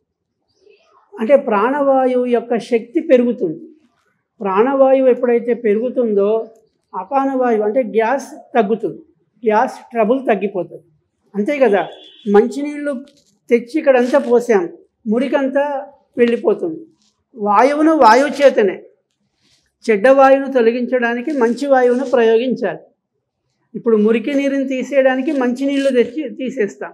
అంటే ప్రాణవాయువు యొక్క శక్తి పెరుగుతుంది ప్రాణవాయువు ఎప్పుడైతే పెరుగుతుందో అపానవాయువు అంటే గ్యాస్ తగ్గుతుంది గ్యాస్ ట్రబుల్ తగ్గిపోతుంది అంతే కదా మంచినీళ్ళు తెచ్చి ఇక్కడంతా పోసాం మురికంతా వెళ్ళిపోతుంది వాయువును వాయువు చేతనే చెడ్డ వాయువును తొలగించడానికి మంచి వాయువును ప్రయోగించాలి ఇప్పుడు మురికి నీరుని తీసేయడానికి మంచినీళ్ళు తెచ్చి తీసేస్తాం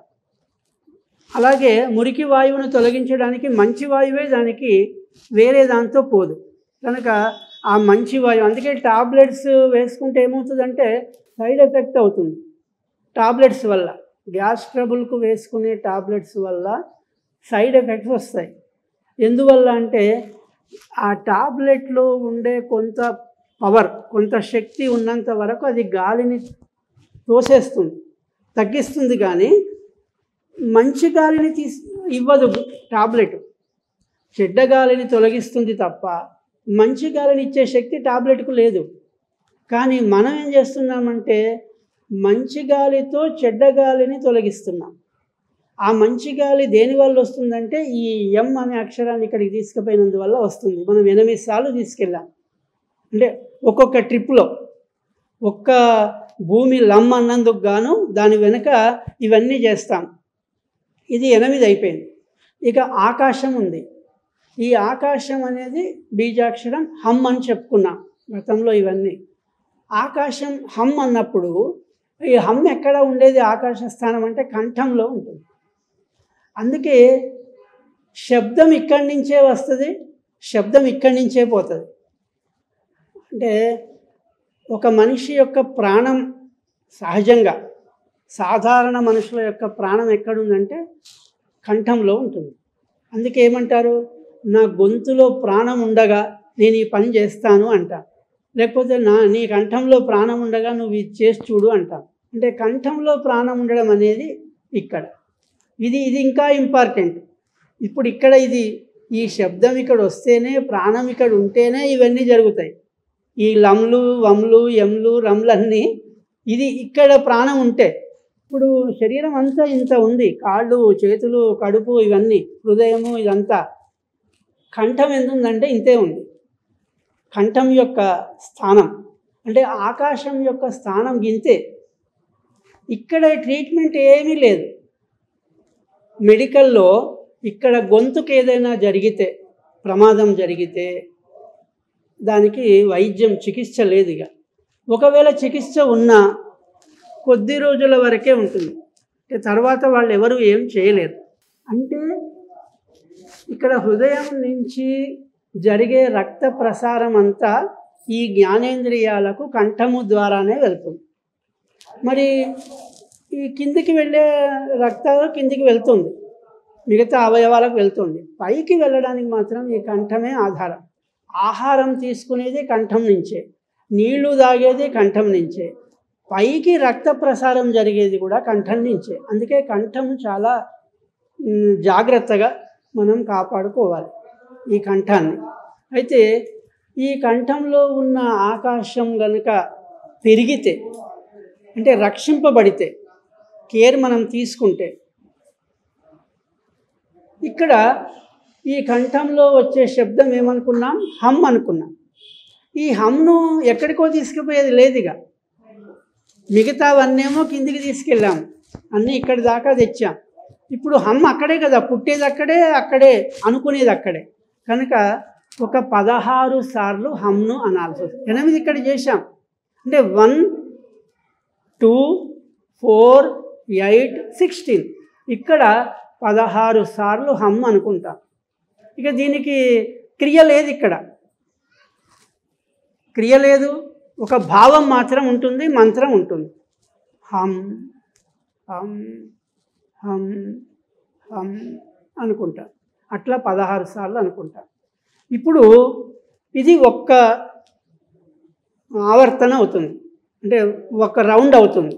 అలాగే మురికి వాయువును తొలగించడానికి మంచి వాయువే దానికి వేరే దాంతో పోదు కనుక ఆ మంచి వాయువు అందుకే టాబ్లెట్స్ వేసుకుంటే ఏమవుతుందంటే సైడ్ ఎఫెక్ట్ అవుతుంది టాబ్లెట్స్ వల్ల గ్యాస్ ట్రబుల్కు వేసుకునే టాబ్లెట్స్ వల్ల సైడ్ ఎఫెక్ట్స్ వస్తాయి ఎందువల్ల అంటే ఆ టాబ్లెట్లో ఉండే కొంత పవర్ కొంత శక్తి ఉన్నంత వరకు అది గాలిని తోసేస్తుంది తగ్గిస్తుంది కానీ మంచి గాలిని తీసి ఇవ్వదు టాబ్లెట్ చెడ్డ గాలిని తొలగిస్తుంది తప్ప మంచి గాలిని ఇచ్చే శక్తి టాబ్లెట్కు లేదు కానీ మనం ఏం చేస్తున్నామంటే మంచి గాలితో చెడ్డ గాలిని తొలగిస్తున్నాం ఆ మంచి గాలి దేని వల్ల వస్తుందంటే ఈ ఎం అనే అక్షరాన్ని ఇక్కడికి తీసుకుపోయినందువల్ల వస్తుంది మనం ఎనిమిది సార్లు తీసుకెళ్ళాం అంటే ఒక్కొక్క ట్రిప్లో ఒక్క భూమి లమ్ అన్నందుకు గాను దాని వెనుక ఇవన్నీ చేస్తాం ఇది ఎనిమిది అయిపోయింది ఇక ఆకాశం ఉంది ఈ ఆకాశం అనేది బీజాక్షరం హమ్ అని చెప్పుకున్నాం గతంలో ఇవన్నీ ఆకాశం హమ్ అన్నప్పుడు ఈ హమ్ ఎక్కడ ఉండేది ఆకాశ స్థానం అంటే కంఠంలో ఉంటుంది అందుకే శబ్దం ఇక్కడి నుంచే వస్తుంది శబ్దం ఇక్కడి నుంచే పోతుంది అంటే ఒక మనిషి యొక్క ప్రాణం సహజంగా సాధారణ మనుషుల యొక్క ప్రాణం ఎక్కడుందంటే కంఠంలో ఉంటుంది అందుకే ఏమంటారు నా గొంతులో ప్రాణం ఉండగా నేను ఈ పని చేస్తాను అంట లేకపోతే నా నీ కంఠంలో ప్రాణం ఉండగా నువ్వు ఇది చేసి చూడు అంటాం అంటే కంఠంలో ప్రాణం ఉండడం అనేది ఇక్కడ ఇది ఇది ఇంకా ఇంపార్టెంట్ ఇప్పుడు ఇక్కడ ఇది ఈ శబ్దం ఇక్కడ వస్తేనే ప్రాణం ఇక్కడ ఉంటేనే ఇవన్నీ జరుగుతాయి ఈ లమ్లు వమ్లు ఎమ్లు రమ్లన్నీ ఇది ఇక్కడ ప్రాణం ఉంటే ఇప్పుడు శరీరం అంతా ఇంత ఉంది కాళ్ళు చేతులు కడుపు ఇవన్నీ హృదయము ఇదంతా కంఠం ఎంత ఉందంటే ఇంతే ఉంది కంఠం యొక్క స్థానం అంటే ఆకాశం యొక్క స్థానం గింతే ఇక్కడ ట్రీట్మెంట్ ఏమీ లేదు మెడికల్లో ఇక్కడ గొంతుకు ఏదైనా జరిగితే ప్రమాదం జరిగితే దానికి వైద్యం చికిత్స లేదు ఇక ఒకవేళ చికిత్స ఉన్నా కొద్ది రోజుల వరకే ఉంటుంది అంటే తర్వాత వాళ్ళు ఎవరు ఏం చేయలేరు అంటే ఇక్కడ హృదయం నుంచి జరిగే రక్త ప్రసారం అంతా ఈ జ్ఞానేంద్రియాలకు కంఠము ద్వారానే వెళ్తుంది మరి ఈ కిందికి వెళ్ళే రక్తం కిందికి వెళ్తుంది మిగతా అవయవాలకు వెళ్తుంది పైకి వెళ్ళడానికి మాత్రం ఈ కంఠమే ఆధారం ఆహారం తీసుకునేది కంఠం నుంచే నీళ్లు తాగేది కంఠం నుంచే పైకి రక్త ప్రసారం జరిగేది కూడా కంఠం నుంచే అందుకే కంఠం చాలా మ్, జాగ్రత్తగా మనం కాపాడుకోవాలి ఈ కంఠాన్ని అయితే ఈ కంఠంలో ఉన్న ఆకాశం గనుక పెరిగితే అంటే రక్షింపబడితే కేర్ మనం తీసుకుంటే ఇక్కడ ఈ కంఠంలో వచ్చే శబ్దం ఏమనుకున్నాం హమ్ అనుకున్నాం ఈ హమ్ను ఎక్కడికో తీసుకుపోయేది లేదుగా మిగతావన్నేమో కిందికి తీసుకెళ్ళాము అన్నీ ఇక్కడి దాకా తెచ్చాం ఇప్పుడు హమ్ అక్కడే కదా పుట్టేది అక్కడే అక్కడే అనుకునేది అక్కడే కనుక ఒక పదహారు సార్లు హమ్ను అనాల్సి వస్తుంది ఎనిమిది ఇక్కడ చేశాం అంటే one two four eight sixteen ఇక్కడ పదహారు సార్లు హమ్ అనుకుంటాం ఇక దీనికి క్రియ లేదు ఇక్కడ క్రియ లేదు ఒక భావం మాత్రం ఉంటుంది మంత్రం ఉంటుంది హమ్ హమ్ హమ్ హమ్ అనుకుంటా అట్లా పదహారు సార్లు అనుకుంటా ఇప్పుడు ఇది ఒక్క ఆవర్తన అవుతుంది అంటే ఒక రౌండ్ అవుతుంది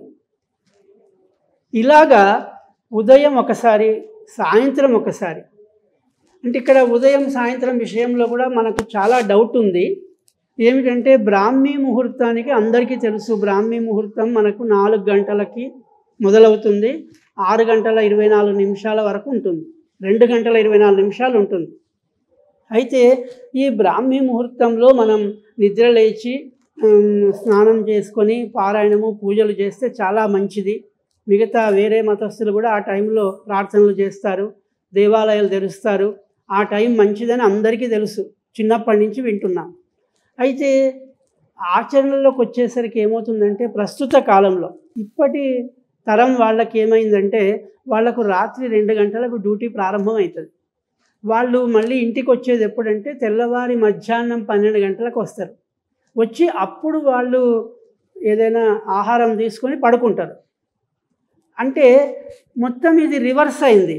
ఇలాగా ఉదయం ఒకసారి సాయంత్రం ఒకసారి అంటే ఇక్కడ ఉదయం సాయంత్రం విషయంలో కూడా మనకు చాలా డౌట్ ఉంది ఏమిటంటే బ్రాహ్మీ ముహూర్తానికి అందరికీ తెలుసు బ్రాహ్మీ ముహూర్తం మనకు నాలుగు గంటలకి మొదలవుతుంది ఆరు గంటల ఇరవై నాలుగు నిమిషాల వరకు ఉంటుంది రెండు గంటల ఇరవై నాలుగు నిమిషాలు ఉంటుంది అయితే ఈ బ్రాహ్మీ ముహూర్తంలో మనం నిద్ర లేచి ఉమ్, స్నానం చేసుకొని పారాయణము పూజలు చేస్తే చాలా మంచిది మిగతా వేరే మతస్థులు కూడా ఆ టైంలో ప్రార్థనలు చేస్తారు దేవాలయాలు తెరుస్తారు ఆ టైం మంచిదని అందరికీ తెలుసు చిన్నప్పటి నుంచి వింటున్నాం అయితే ఆచరణలోకి వచ్చేసరికి ఏమవుతుందంటే ప్రస్తుత కాలంలో ఇప్పటి తరం వాళ్ళకి ఏమైందంటే వాళ్ళకు రాత్రి రెండు గంటలకు డ్యూటీ ప్రారంభం అవుతుంది వాళ్ళు మళ్ళీ ఇంటికి వచ్చేది ఎప్పుడంటే తెల్లవారి మధ్యాహ్నం పన్నెండు గంటలకు వస్తారు వచ్చి అప్పుడు వాళ్ళు ఏదైనా ఆహారం తీసుకొని పడుకుంటారు అంటే మొత్తం ఇది రివర్స్ అయింది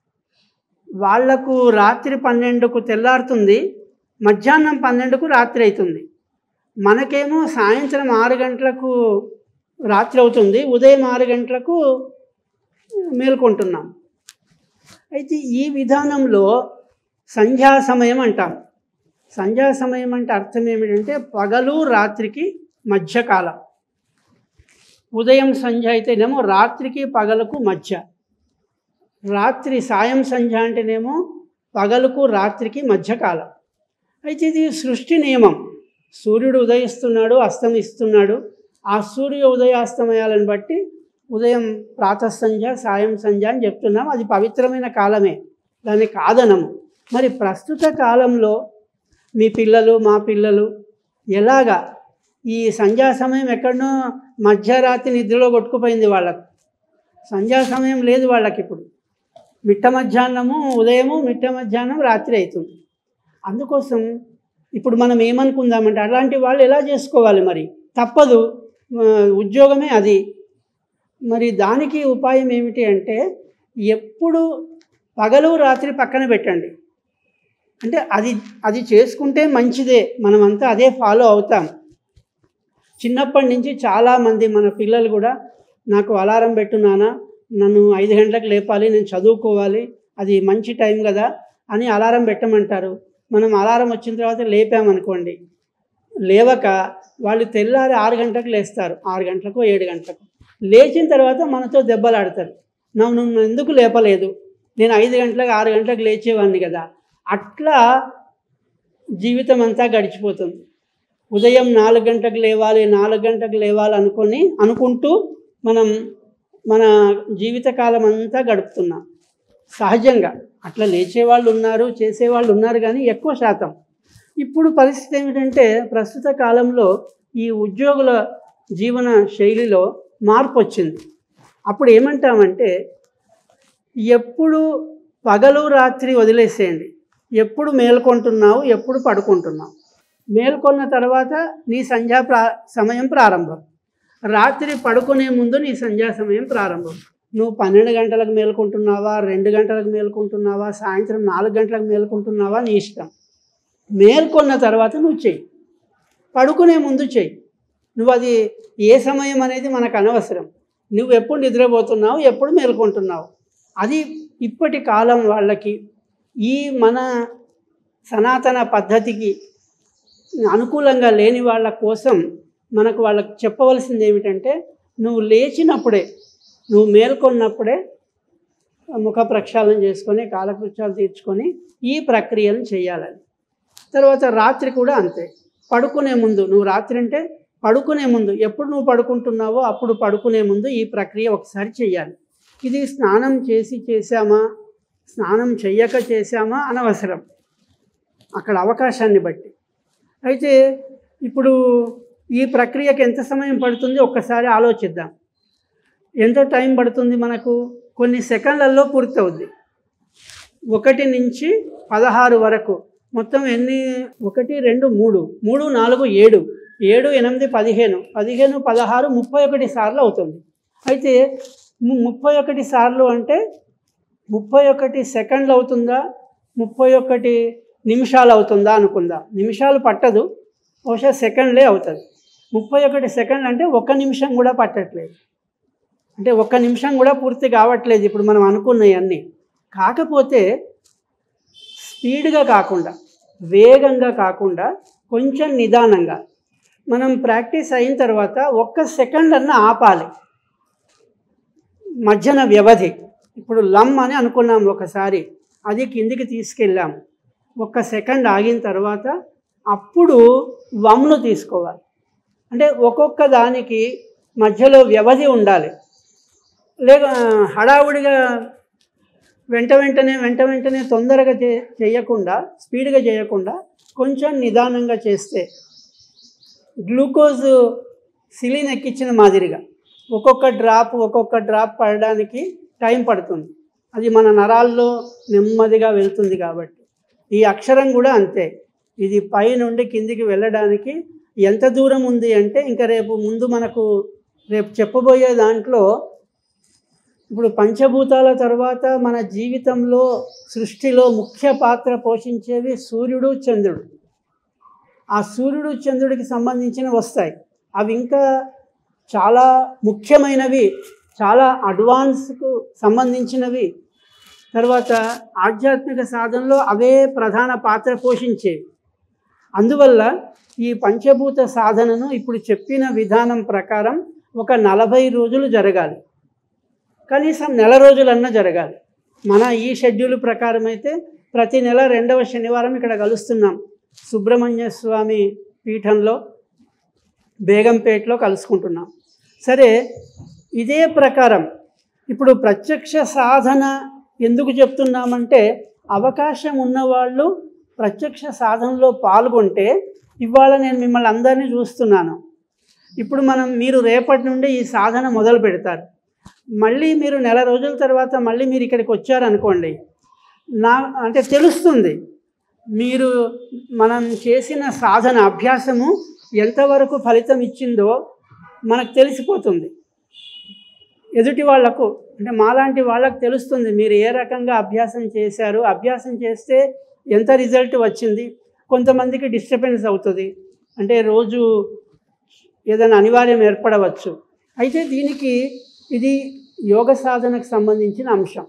వాళ్లకు రాత్రి పన్నెండుకు తెల్లారుతుంది మధ్యాహ్నం పన్నెండుకు రాత్రి అవుతుంది మనకేమో సాయంత్రం ఆరు గంటలకు రాత్రి అవుతుంది ఉదయం ఆరు గంటలకు మేల్కొంటున్నాం అయితే ఈ విధానంలో సంధ్యా సమయం అంటాం సంధ్యా సమయం అంటే అర్థం ఏమిటంటే పగలు రాత్రికి మధ్యకాలం ఉదయం సంధ్య అయితేనేమో రాత్రికి పగలకు మధ్య రాత్రి సాయం సంధ్య అంటేనేమో పగలుకు రాత్రికి మధ్యకాలం అయితే ఇది సృష్టి నియమం సూర్యుడు ఉదయిస్తున్నాడు అస్తమిస్తున్నాడు ఆ సూర్య ఉదయాస్తమయాలను బట్టి ఉదయం ప్రాతః సంధ్య సాయం సంధ్య అని చెప్తున్నాం అది పవిత్రమైన కాలమే దాన్ని కాదనము మరి ప్రస్తుత కాలంలో మీ పిల్లలు మా పిల్లలు ఎలాగా ఈ సంధ్యా సమయం ఎక్కడనో మధ్యరాత్రి నిద్రలో కొట్టుకుపోయింది వాళ్ళకు సంధ్యా సమయం లేదు వాళ్ళకి ఇప్పుడు మిట్ట మధ్యాహ్నము ఉదయము మిట్ట మధ్యాహ్నం రాత్రి అవుతుంది అందుకోసం ఇప్పుడు మనం ఏమనుకుందామంటే అలాంటి వాళ్ళు ఎలా చేసుకోవాలి మరి తప్పదు ఆ, ఉద్యోగమే అది మరి దానికి ఉపాయం ఏమిటి అంటే ఎప్పుడు పగలు రాత్రి పక్కన పెట్టండి అంటే అది అది చేసుకుంటే మంచిదే మనమంతా అదే ఫాలో అవుతాం చిన్నప్పటి నుంచి చాలామంది మన పిల్లలు కూడా నాకు అలారం పెట్టు నాన్న నన్ను ఐదు గంటలకు లేపాలి నేను చదువుకోవాలి అది మంచి టైం కదా అని అలారం పెట్టమంటారు మనం అలారం వచ్చిన తర్వాత లేపామనుకోండి లేవక వాళ్ళు తెల్లారి ఆరు గంటలకు లేస్తారు ఆరు గంటలకు ఏడు గంటలకు లేచిన తర్వాత మనతో దెబ్బలాడతారు నువ్వు నువ్వు ఎందుకు లేపలేదు నేను ఐదు గంటలకు ఆరు గంటలకు లేచేవాడిని కదా అట్లా జీవితం అంతా గడిచిపోతుంది ఉదయం నాలుగు గంటలకు లేవాలి నాలుగు గంటలకు లేవాలి అనుకొని అనుకుంటూ మనం మన జీవితకాలం అంతా గడుపుతున్నాం సహజంగా అట్లా లేచేవాళ్ళు ఉన్నారు చేసేవాళ్ళు ఉన్నారు కానీ ఎక్కువ శాతం ఇప్పుడు పరిస్థితి ఏమిటంటే ప్రస్తుత కాలంలో ఈ ఉద్యోగుల జీవన శైలిలో మార్పు వచ్చింది అప్పుడు ఏమంటామంటే ఎప్పుడు పగలు రాత్రి వదిలేసేయండి ఎప్పుడు మేల్కొంటున్నావు ఎప్పుడు పడుకుంటున్నావు మేల్కొన్న తర్వాత నీ సంధ్యా ప్రా సమయం ప్రారంభం రాత్రి పడుకునే ముందు నీ సంధ్యా సమయం ప్రారంభం నువ్వు పన్నెండు గంటలకు మేల్కొంటున్నావా రెండు గంటలకు మేల్కొంటున్నావా సాయంత్రం నాలుగు గంటలకు మేల్కొంటున్నావా నీ ఇష్టం మేల్కొన్న తర్వాత నువ్వు చెయ్యి పడుకునే ముందు చెయ్యి నువ్వు అది ఏ సమయం అనేది మనకు అనవసరం నువ్వు ఎప్పుడు నిద్రపోతున్నావు ఎప్పుడు మేల్కొంటున్నావు అది ఇప్పటి కాలం వాళ్ళకి ఈ మన సనాతన పద్ధతికి అనుకూలంగా లేని వాళ్ళ కోసం మనకు వాళ్ళకి చెప్పవలసింది ఏమిటంటే నువ్వు లేచినప్పుడే నువ్వు మేల్కొన్నప్పుడే ముఖ ప్రక్షాళన చేసుకొని కాలకృత్యాలు తీర్చుకొని ఈ ప్రక్రియను చేయాలని తర్వాత రాత్రి కూడా అంతే పడుకునే ముందు నువ్వు రాత్రి అంటే పడుకునే ముందు ఎప్పుడు నువ్వు పడుకుంటున్నావో అప్పుడు పడుకునే ముందు ఈ ప్రక్రియ ఒకసారి చేయాలి ఇది స్నానం చేసి చేశామా స్నానం చెయ్యక చేశామా అనవసరం అక్కడ అవకాశాన్ని బట్టి అయితే ఇప్పుడు ఈ ప్రక్రియకి ఎంత సమయం పడుతుంది ఒక్కసారి ఆలోచిద్దాం ఎంత టైం పడుతుంది మనకు కొన్ని సెకండ్లలో పూర్తవుద్ది ఒకటి నుంచి పదహారు వరకు మొత్తం ఎన్ని ఒకటి రెండు మూడు మూడు నాలుగు ఏడు ఏడు ఎనిమిది పదిహేను పదిహేను పదహారు ముప్పై ఒకటి సార్లు అవుతుంది అయితే ము- ముప్పై ఒకటి సార్లు అంటే ముప్పై ఒకటి సెకండ్లు అవుతుందా ముప్పై ఒకటి నిమిషాలు అవుతుందా అనుకుందాం నిమిషాలు పట్టదు బహుశా సెకండ్లే అవుతుంది ముప్పై ఒకటి సెకండ్ అంటే ఒక్క నిమిషం కూడా పట్టట్లేదు అంటే ఒక్క నిమిషం కూడా పూర్తి కావట్లేదు ఇప్పుడు మనం అనుకున్నవి అన్నీ కాకపోతే స్పీడ్గా కాకుండా వేగంగా కాకుండా కొంచెం నిదానంగా మనం ప్రాక్టీస్ అయిన తర్వాత ఒక్క సెకండ్ అన్న ఆపాలి మధ్యన వ్యవధి ఇప్పుడు లమ్ అని అనుకున్నాం ఒకసారి అది కిందికి తీసుకెళ్ళాము ఒక్క సెకండ్ ఆగిన తర్వాత అప్పుడు వమ్ను తీసుకోవాలి అంటే ఒక్కొక్క దానికి మధ్యలో వ్యవధి ఉండాలి లేక హడావుడిగా వెంట వెంటనే వెంట వెంటనే తొందరగా చే చేయకుండా స్పీడ్గా చేయకుండా కొంచెం నిదానంగా చేస్తే గ్లూకోజ్ సిలిన్ ఎక్కించిన మాదిరిగా ఒక్కొక్క డ్రాప్ ఒక్కొక్క డ్రాప్ పడడానికి టైం పడుతుంది అది మన నరాల్లో నెమ్మదిగా వెళ్తుంది కాబట్టి ఈ అక్షరం కూడా అంతే ఇది పై నుండి కిందికి వెళ్ళడానికి ఎంత దూరం ఉంది అంటే ఇంకా రేపు ముందు మనకు రేపు చెప్పబోయే దాంట్లో ఇప్పుడు పంచభూతాల తర్వాత మన జీవితంలో సృష్టిలో ముఖ్య పాత్ర పోషించేవి సూర్యుడు చంద్రుడు ఆ సూర్యుడు చంద్రుడికి సంబంధించిన వస్తాయి అవి ఇంకా చాలా ముఖ్యమైనవి చాలా అడ్వాన్స్కు సంబంధించినవి తర్వాత ఆధ్యాత్మిక సాధనలో అవే ప్రధాన పాత్ర పోషించేవి అందువల్ల ఈ పంచభూత సాధనను ఇప్పుడు చెప్పిన విధానం ప్రకారం ఒక నలభై రోజులు జరగాలి కనీసం నెల రోజులన్నా జరగాలి మన ఈ షెడ్యూల్ ప్రకారం అయితే ప్రతి నెల రెండవ శనివారం ఇక్కడ కలుస్తున్నాం సుబ్రహ్మణ్య స్వామి పీఠంలో బేగంపేటలో కలుసుకుంటున్నాం సరే ఇదే ప్రకారం ఇప్పుడు ప్రత్యక్ష సాధన ఎందుకు చెప్తున్నామంటే అవకాశం ఉన్నవాళ్ళు ప్రత్యక్ష సాధనలో పాల్గొంటే ఇవాళ నేను మిమ్మల్ని అందరినీ చూస్తున్నాను ఇప్పుడు మనం మీరు రేపటి నుండి ఈ సాధన మొదలు పెడతారు మళ్ళీ మీరు నెల రోజుల తర్వాత మళ్ళీ మీరు ఇక్కడికి వచ్చారనుకోండి నా అంటే తెలుస్తుంది మీరు మనం చేసిన సాధన అభ్యాసము ఎంతవరకు ఫలితం ఇచ్చిందో మనకు తెలిసిపోతుంది ఎదుటి వాళ్లకు అంటే మాలాంటి వాళ్ళకు తెలుస్తుంది మీరు ఏ రకంగా అభ్యాసం చేశారు అభ్యాసం చేస్తే ఎంత రిజల్ట్ వచ్చింది కొంతమందికి డిస్టర్బెన్స్ అవుతుంది అంటే రోజు ఏదైనా అనివార్యం ఏర్పడవచ్చు అయితే దీనికి ఇది యోగ సాధనకు సంబంధించిన అంశం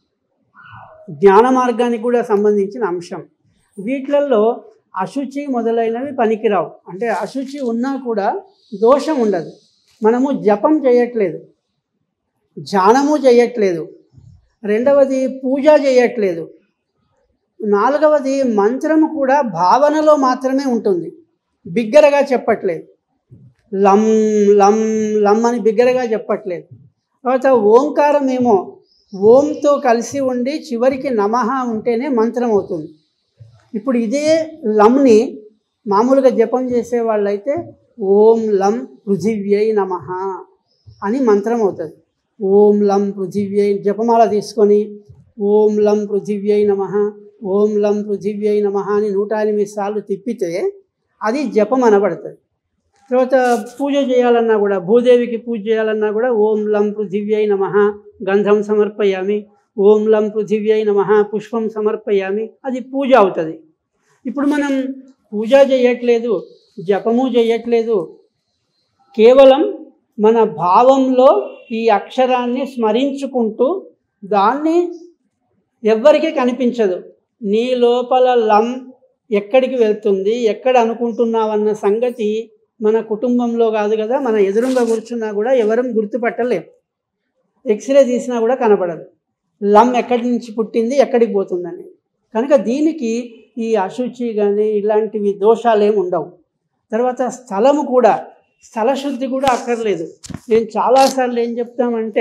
జ్ఞాన మార్గానికి కూడా సంబంధించిన అంశం వీటిలలో అశుచి మొదలైనవి పనికిరావు అంటే అశుచి ఉన్నా కూడా దోషం ఉండదు మనము జపం చేయట్లేదు ధ్యానము చేయట్లేదు రెండవది పూజ చేయట్లేదు నాలుగవది మంత్రము కూడా భావనలో మాత్రమే ఉంటుంది బిగ్గరగా చెప్పట్లేదు లం లం లం అని బిగ్గరగా చెప్పట్లేదు తర్వాత ఓంకారం ఏమో ఓంతో కలిసి ఉండి చివరికి నమః ఉంటేనే మంత్రం అవుతుంది ఇప్పుడు ఇదే లంని మామూలుగా జపం చేసే వాళ్ళైతే ఓం లం పృథివ్యై నమః అని మంత్రం అవుతుంది ఓం లం పృథివ్యై జపమాల తీసుకొని ఓం లం పృథివ్యై నమ ఓం లం పృథివ్యై నమ అని నూట ఎనిమిది సార్లు తిప్పితే అది జపం అనబడుతుంది తర్వాత పూజ చేయాలన్నా కూడా భూదేవికి పూజ చేయాలన్నా కూడా ఓం లం పృథివ్యై నమ గంధం సమర్పయామి ఓం లం పృథివ్యై నమ పుష్పం సమర్పయామి అది పూజ అవుతుంది ఇప్పుడు మనం పూజ చేయట్లేదు జపము చేయట్లేదు కేవలం మన భావంలో ఈ అక్షరాన్ని స్మరించుకుంటూ దాన్ని ఎవ్వరికీ కనిపించదు నీ లోపల లం ఎక్కడికి వెళ్తుంది ఎక్కడ అనుకుంటున్నావన్న సంగతి మన కుటుంబంలో కాదు కదా మన ఎదురుగా కూర్చున్నా కూడా ఎవరం గుర్తుపట్టలేం ఎక్స్రే తీసినా కూడా కనపడదు లమ్ ఎక్కడి నుంచి పుట్టింది ఎక్కడికి పోతుందని కనుక దీనికి ఈ అశుచి కానీ ఇలాంటివి దోషాలు ఏమి ఉండవు తర్వాత స్థలము కూడా స్థల శుద్ధి కూడా అక్కర్లేదు నేను చాలాసార్లు ఏం చెప్తామంటే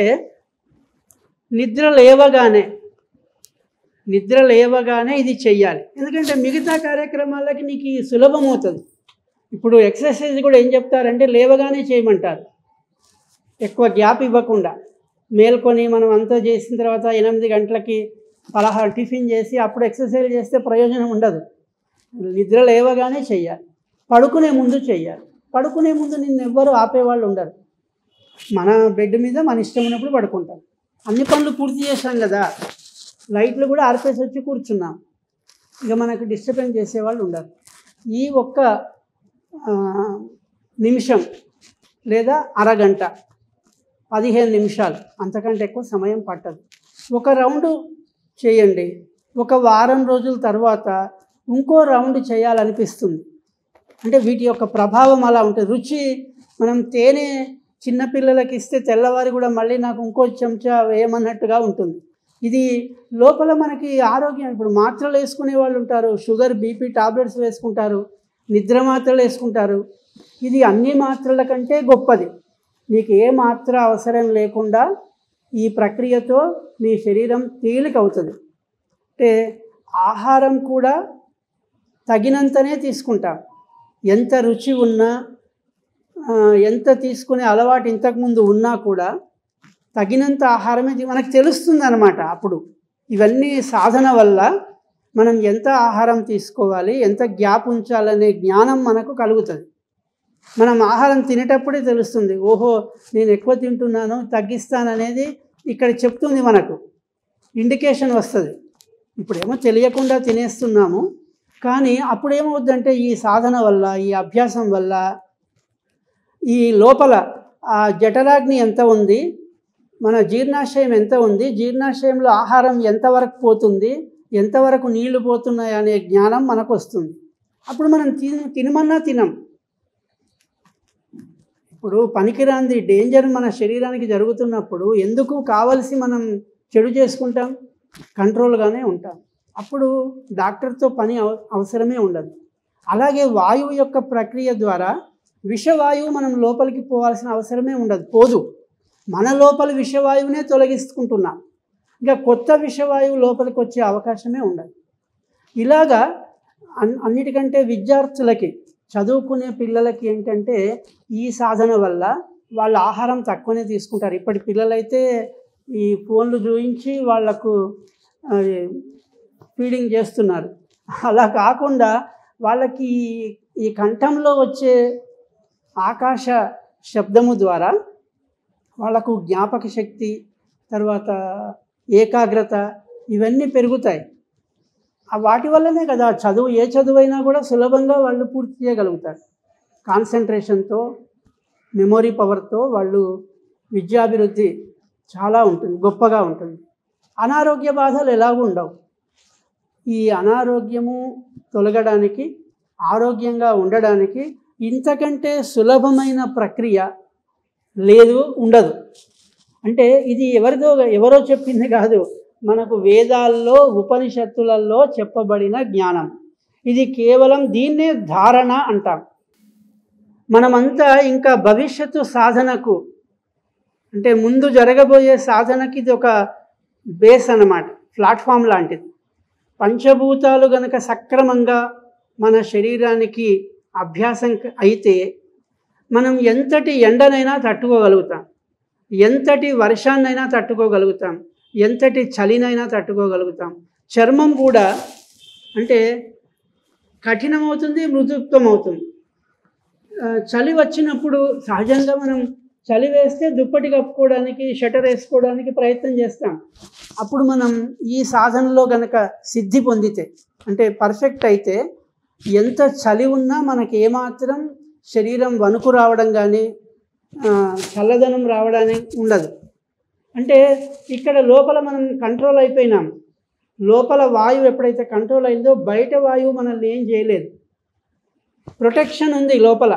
నిద్ర లేవగానే నిద్ర లేవగానే ఇది చెయ్యాలి ఎందుకంటే మిగతా కార్యక్రమాలకి నీకు ఈ సులభం అవుతుంది ఇప్పుడు ఎక్సర్సైజ్ కూడా ఏం చెప్తారంటే లేవగానే చేయమంటారు ఎక్కువ గ్యాప్ ఇవ్వకుండా మేల్కొని మనం అంతా చేసిన తర్వాత ఎనిమిది గంటలకి పలహారు టిఫిన్ చేసి అప్పుడు ఎక్సర్సైజ్ చేస్తే ప్రయోజనం ఉండదు నిద్ర లేవగానే చెయ్యాలి పడుకునే ముందు చెయ్యాలి పడుకునే ముందు నిన్ను ఎవ్వరు ఆపేవాళ్ళు ఉండరు మన బెడ్ మీద మన ఇష్టం ఉన్నప్పుడు పడుకుంటాం అన్ని పనులు పూర్తి చేశాం కదా లైట్లు కూడా ఆర్పేసి వచ్చి కూర్చున్నాం ఇక మనకు డిస్టర్బెన్స్ చేసేవాళ్ళు ఉండరు ఈ ఒక్క ఆ, నిమిషం లేదా అరగంట పదిహేను నిమిషాలు అంతకంటే ఎక్కువ సమయం పట్టదు ఒక రౌండ్ చేయండి ఒక వారం రోజుల తర్వాత ఇంకో రౌండ్ చేయాలనిపిస్తుంది అంటే వీటి యొక్క ప్రభావం అలా ఉంటుంది రుచి మనం తేనె చిన్నపిల్లలకి ఇస్తే తెల్లవారి కూడా మళ్ళీ నాకు ఇంకో చెంచా వేయమన్నట్టుగా ఉంటుంది ఇది లోపల మనకి ఆరోగ్యం ఇప్పుడు మాత్రలు వేసుకునే వాళ్ళు ఉంటారు షుగర్ బీపీ టాబ్లెట్స్ వేసుకుంటారు నిద్ర మాత్రలు వేసుకుంటారు ఇది అన్ని మాత్రల కంటే గొప్పది నీకు ఏ మాత్ర అవసరం లేకుండా ఈ ప్రక్రియతో నీ శరీరం తేలిక అవుతుంది అంటే ఆహారం కూడా తగినంతనే తీసుకుంటాం ఎంత రుచి ఉన్నా ఆ, ఎంత తీసుకునే అలవాటు ఇంతకుముందు ఉన్నా కూడా తగినంత ఆహారమే తీ- మనకు తెలుస్తుంది అనమాట అప్పుడు ఇవన్నీ సాధన వల్ల మనం ఎంత ఆహారం తీసుకోవాలి ఎంత గ్యాప్ ఉంచాలనే జ్ఞానం మనకు కలుగుతుంది మనం ఆహారం తినేటప్పుడే తెలుస్తుంది ఓహో నేను ఎక్కువ తింటున్నాను తగ్గిస్తాననేది ఇక్కడ చెప్తుంది మనకు ఇండికేషన్ వస్తుంది ఇప్పుడేమో తెలియకుండా తినేస్తున్నాము కానీ అప్పుడేమవుద్దంటే ఈ సాధన వల్ల ఈ అభ్యాసం వల్ల ఈ లోపల ఆ జఠరాగ్ని ఎంత ఉంది మన జీర్ణాశయం ఎంత ఉంది జీర్ణాశయంలో ఆహారం ఎంతవరకు పోతుంది ఎంతవరకు నీళ్లు పోతున్నాయి అనే జ్ఞానం మనకు వస్తుంది అప్పుడు మనం తిన తినమన్నా తినం ఇప్పుడు పనికిరాంది డేంజర్ మన శరీరానికి జరుగుతున్నప్పుడు ఎందుకు కావలసి మనం చెడు చేసుకుంటాం కంట్రోల్గానే ఉంటాం అప్పుడు డాక్టర్తో పని అవ- అవసరమే ఉండదు అలాగే వాయువు యొక్క ప్రక్రియ ద్వారా విషవాయువు మనం లోపలికి పోవాల్సిన అవసరమే ఉండదు పోదు మన లోపల విషవాయువునే తొలగించుకుంటున్నాం ఇంకా కొత్త విషవాయువు లోపలికి వచ్చే అవకాశమే ఉండదు ఇలాగా అన్ అన్నిటికంటే విద్యార్థులకి చదువుకునే పిల్లలకి ఏంటంటే ఈ సాధన వల్ల వాళ్ళు ఆహారం తక్కువనే తీసుకుంటారు ఇప్పటి పిల్లలైతే ఈ ఫోన్లు చూయించి వాళ్లకు ఫీడింగ్ చేస్తున్నారు అలా కాకుండా వాళ్ళకి ఈ- ఈ కంఠంలో వచ్చే ఆకాశ శబ్దము ద్వారా వాళ్ళకు జ్ఞాపక శక్తి తర్వాత ఏకాగ్రత ఇవన్నీ పెరుగుతాయి ఆ వాటి వల్లనే కదా చదువు ఏ చదువైనా కూడా సులభంగా వాళ్ళు పూర్తి చేయగలుగుతారు కాన్సన్ట్రేషన్తో మెమొరీ పవర్తో వాళ్ళు విద్యాభివృద్ధి చాలా ఉంటుంది గొప్పగా ఉంటుంది అనారోగ్య బాధలు ఎలాగూ ఉండవు ఈ అనారోగ్యము తొలగడానికి ఆరోగ్యంగా ఉండడానికి ఇంతకంటే సులభమైన ప్రక్రియ లేదు ఉండదు అంటే ఇది ఎవరిదో ఎవరో చెప్పింది కాదు మనకు వేదాల్లో ఉపనిషత్తులలో చెప్పబడిన జ్ఞానం ఇది కేవలం దీన్నే ధారణ అంటాం మనమంతా ఇంకా భవిష్యత్తు సాధనకు అంటే ముందు జరగబోయే సాధనకి ఇది ఒక బేస్ అన్నమాట ప్లాట్ఫామ్ లాంటిది పంచభూతాలు గనక సక్రమంగా మన శరీరానికి అభ్యాసం క- అయితే మనం ఎంతటి ఎండనైనా తట్టుకోగలుగుతాం ఎంతటి వర్షాన్నైనా తట్టుకోగలుగుతాం ఎంతటి చలినైనా తట్టుకోగలుగుతాం చర్మం కూడా అంటే కఠినమవుతుంది మృదుత్వం అవుతుంది ఆ, చలి వచ్చినప్పుడు సహజంగా మనం చలి వేస్తే దుప్పటి కప్పుకోవడానికి షటర్ వేసుకోవడానికి ప్రయత్నం చేస్తాం అప్పుడు మనం ఈ సాధనలో గనక సిద్ధి పొందితే అంటే పర్ఫెక్ట్ అయితే ఎంత చలి ఉన్నా మనకి ఏమాత్రం శరీరం వణుకు రావడం కానీ ఆ, చల్లదనం రావడానికి ఉండదు అంటే ఇక్కడ లోపల మనం కంట్రోల్ అయిపోయినాం లోపల వాయువు ఎప్పుడైతే కంట్రోల్ అయిందో బయట వాయువు మనల్ని ఏం చేయలేదు ప్రొటెక్షన్ ఉంది లోపల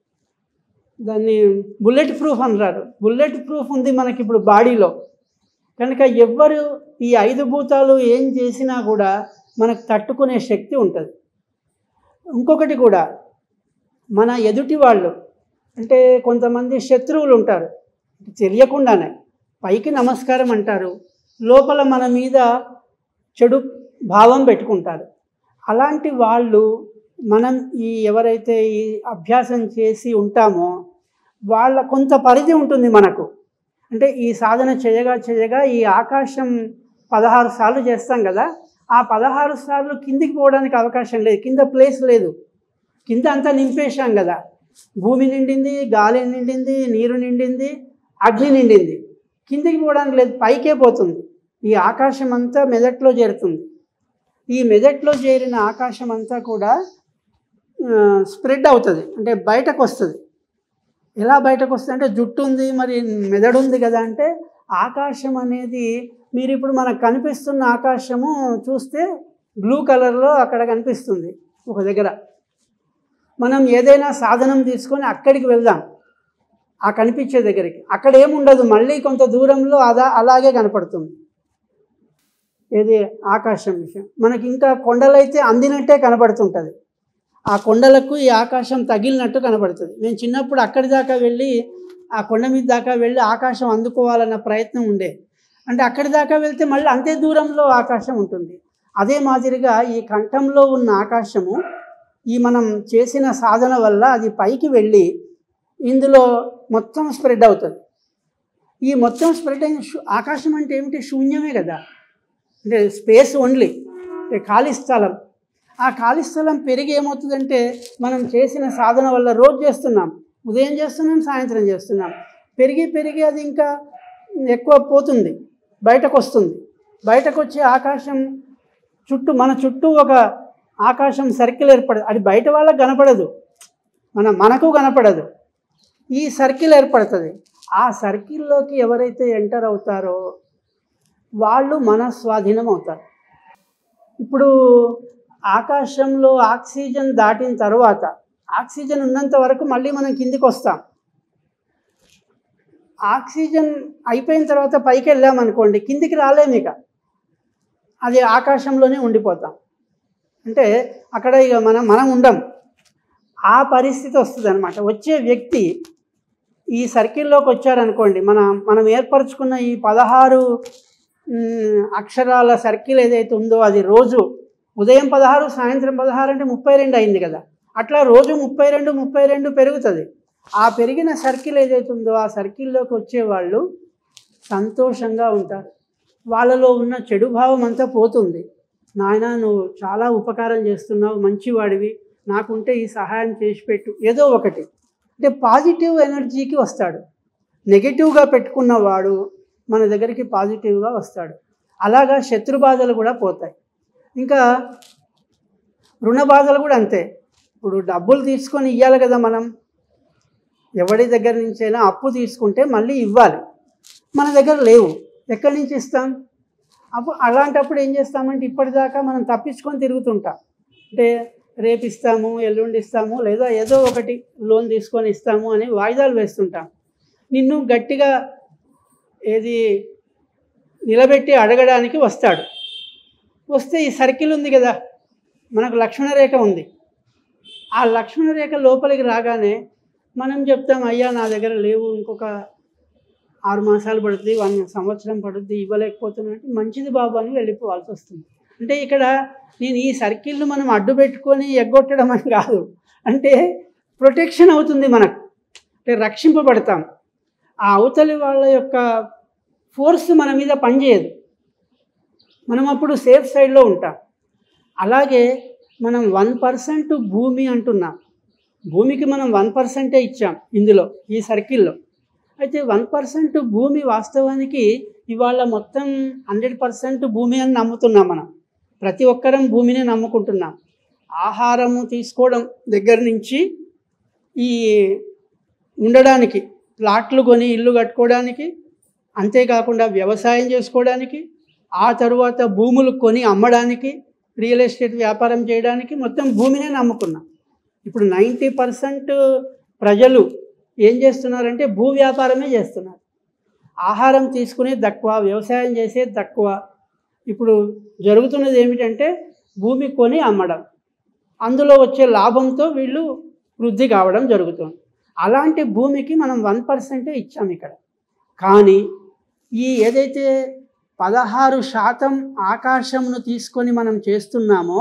దాన్ని బుల్లెట్ ప్రూఫ్ అంటారు బుల్లెట్ ప్రూఫ్ ఉంది మనకి ఇప్పుడు బాడీలో కనుక ఎవ్వరు ఈ ఐదు భూతాలు ఏం చేసినా కూడా మనకు తట్టుకునే శక్తి ఉంటుంది ఇంకొకటి కూడా మన ఎదుటి వాళ్ళు అంటే కొంతమంది శత్రువులు ఉంటారు తెలియకుండానే పైకి నమస్కారం అంటారు లోపల మన మీద చెడు భావం పెట్టుకుంటారు అలాంటి వాళ్ళు మనం ఈ ఎవరైతే ఈ అభ్యాసం చేసి ఉంటామో వాళ్ళ కొంత పరిధి ఉంటుంది మనకు అంటే ఈ సాధన చేయగా చేయగా ఈ ఆకాశం పదహారు సార్లు చేస్తాం కదా ఆ పదహారు సార్లు కిందికి పోవడానికి అవకాశం లేదు కింద ప్లేస్ లేదు కింద అంతా నింపేశాం కదా భూమి నిండింది గాలి నిండింది నీరు నిండింది అగ్ని నిండింది కిందికి పోవడానికి లేదు పైకే పోతుంది ఈ ఆకాశం అంతా మెదట్లో చేరుతుంది ఈ మెదట్లో చేరిన ఆకాశం అంతా కూడా స్ప్రెడ్ అవుతుంది అంటే బయటకు వస్తుంది ఎలా బయటకు వస్తుంది అంటే జుట్టు ఉంది మరి మెదడు ఉంది కదా అంటే ఆకాశం అనేది మీరు ఇప్పుడు మనకు కనిపిస్తున్న ఆకాశము చూస్తే బ్లూ కలర్లో అక్కడ కనిపిస్తుంది ఒక దగ్గర మనం ఏదైనా సాధనం తీసుకొని అక్కడికి వెళ్దాం ఆ కనిపించే దగ్గరికి అక్కడ ఏముండదు మళ్ళీ కొంత దూరంలో అదా అలాగే కనపడుతుంది ఏది ఆకాశం విషయం మనకి ఇంకా కొండలైతే అందినట్టే కనపడుతుంటుంది ఆ కొండలకు ఈ ఆకాశం తగిలినట్టు కనపడుతుంది నేను చిన్నప్పుడు అక్కడి దాకా వెళ్ళి ఆ కొండ మీద దాకా వెళ్ళి ఆకాశం అందుకోవాలన్న ప్రయత్నం ఉండే అంటే అక్కడి దాకా వెళ్తే మళ్ళీ అంతే దూరంలో ఆకాశం ఉంటుంది అదే మాదిరిగా ఈ కంఠంలో ఉన్న ఆకాశము ఈ మనం చేసిన సాధన వల్ల అది పైకి వెళ్ళి ఇందులో మొత్తం స్ప్రెడ్ అవుతుంది ఈ మొత్తం స్ప్రెడ్ అయిన శూ- ఆకాశం అంటే ఏమిటి శూన్యమే కదా అంటే స్పేస్ ఓన్లీ అంటే ఖాళీ స్థలం ఆ ఖాళీ స్థలం పెరిగి ఏమవుతుందంటే మనం చేసిన సాధన వల్ల రోజు చేస్తున్నాం ఉదయం చేస్తున్నాం సాయంత్రం చేస్తున్నాం పెరిగి పెరిగి అది ఇంకా ఎక్కువ పోతుంది బయటకు వస్తుంది బయటకు వచ్చే ఆకాశం చుట్టూ మన చుట్టూ ఒక ఆకాశం సర్కిల్ ఏర్పడదు అది బయట వాళ్ళకి కనపడదు మన మనకు కనపడదు ఈ సర్కిల్ ఏర్పడుతుంది ఆ సర్కిల్లోకి ఎవరైతే ఎంటర్ అవుతారో వాళ్ళు మన స్వాధీనం అవుతారు ఇప్పుడు ఆకాశంలో ఆక్సిజన్ దాటిన తర్వాత ఆక్సిజన్ ఉన్నంత వరకు మళ్ళీ మనం కిందికి వస్తాం ఆక్సిజన్ అయిపోయిన తర్వాత పైకి వెళ్ళామనుకోండి కిందికి రాలేము ఇక అది ఆకాశంలోనే ఉండిపోతాం అంటే అక్కడ ఇక మనం మనం ఉండం ఆ పరిస్థితి వస్తుంది అనమాట వచ్చే వ్యక్తి ఈ సర్కిల్లోకి వచ్చారనుకోండి మన మనం ఏర్పరచుకున్న ఈ పదహారు మ్, అక్షరాల సర్కిల్ ఏదైతే ఉందో అది రోజు ఉదయం పదహారు సాయంత్రం పదహారు అంటే ముప్పై రెండు అయింది కదా అట్లా రోజు ముప్పై రెండు ముప్పై రెండు పెరుగుతుంది ఆ పెరిగిన సర్కిల్ ఏదైతే ఉందో ఆ సర్కిల్లోకి వచ్చేవాళ్ళు సంతోషంగా ఉంటారు వాళ్ళలో ఉన్న చెడు భావం అంతా పోతుంది నాయన నువ్వు చాలా ఉపకారం చేస్తున్నావు మంచివాడివి నాకుంటే ఈ సహాయం చేసి పెట్టు ఏదో ఒకటి అంటే పాజిటివ్ ఎనర్జీకి వస్తాడు నెగిటివ్గా పెట్టుకున్నవాడు మన దగ్గరికి పాజిటివ్గా వస్తాడు అలాగా శత్రు బాధలు కూడా పోతాయి ఇంకా రుణ బాధలు కూడా అంతే ఇప్పుడు డబ్బులు తీసుకొని ఇవ్వాలి కదా మనం ఎవరి దగ్గర నుంచైనా అప్పు తీసుకుంటే మళ్ళీ ఇవ్వాలి మన దగ్గర లేవు ఎక్కడి నుంచి ఇస్తాం అప్పుడు అలాంటప్పుడు ఏం చేస్తామంటే ఇప్పటిదాకా మనం తప్పించుకొని తిరుగుతుంటాం అంటే రేపు ఇస్తాము ఎల్లుండి ఇస్తాము లేదా ఏదో ఒకటి లోన్ తీసుకొని ఇస్తాము అని వాయిదాలు వేస్తుంటాం నిన్ను గట్టిగా ఏది నిలబెట్టి అడగడానికి వస్తాడు వస్తే ఈ సర్కిల్ ఉంది కదా మనకు లక్ష్మణ రేఖ ఉంది ఆ లక్ష్మణ రేఖ లోపలికి రాగానే మనం చెప్తాం అయ్యా నా దగ్గర లేవు ఇంకొక ఆరు మాసాలు పడుతుంది వన్ సంవత్సరం పడుతుంది ఇవ్వలేకపోతున్నా అంటే మంచిది బాబు అని వెళ్ళిపోవాల్సి వస్తుంది అంటే ఇక్కడ నేను ఈ సర్కిల్ను మనం అడ్డు పెట్టుకొని ఎగ్గొట్టడం అని కాదు అంటే ప్రొటెక్షన్ అవుతుంది మనకు అంటే రక్షింపబడతాం ఆ అవతలి వాళ్ళ యొక్క ఫోర్స్ మన మీద పనిచేయదు మనం అప్పుడు సేఫ్ సైడ్లో ఉంటాం అలాగే మనం వన్ పర్సెంట్ భూమి అంటున్నాం భూమికి మనం వన్ పర్సెంటే ఇచ్చాం ఇందులో ఈ సర్కిల్లో అయితే వన్ పర్సెంట్ భూమి వాస్తవానికి ఇవాళ మొత్తం హండ్రెడ్ పర్సెంట్ భూమి అని నమ్ముతున్నాం మనం ప్రతి ఒక్కరం భూమిని నమ్ముకుంటున్నాం ఆహారము తీసుకోవడం దగ్గర నుంచి ఈ ఉండడానికి ప్లాట్లు కొని ఇల్లు కట్టుకోవడానికి అంతేకాకుండా వ్యవసాయం చేసుకోవడానికి ఆ తరువాత భూములు కొని అమ్మడానికి రియల్ ఎస్టేట్ వ్యాపారం చేయడానికి మొత్తం భూమినే నమ్ముకున్నాం ఇప్పుడు నైంటీ పర్సెంట్ ప్రజలు ఏం చేస్తున్నారంటే భూ వ్యాపారమే చేస్తున్నారు ఆహారం తీసుకునేది తక్కువ వ్యవసాయం చేసేది తక్కువ ఇప్పుడు జరుగుతున్నది ఏమిటంటే భూమి కొని అమ్మడం అందులో వచ్చే లాభంతో వీళ్ళు వృద్ధి కావడం జరుగుతుంది అలాంటి భూమికి మనం వన్ పర్సెంటే ఇచ్చాం ఇక్కడ కానీ ఈ ఏదైతే పదహారు శాతం ఆకాశంను తీసుకొని మనం చేస్తున్నామో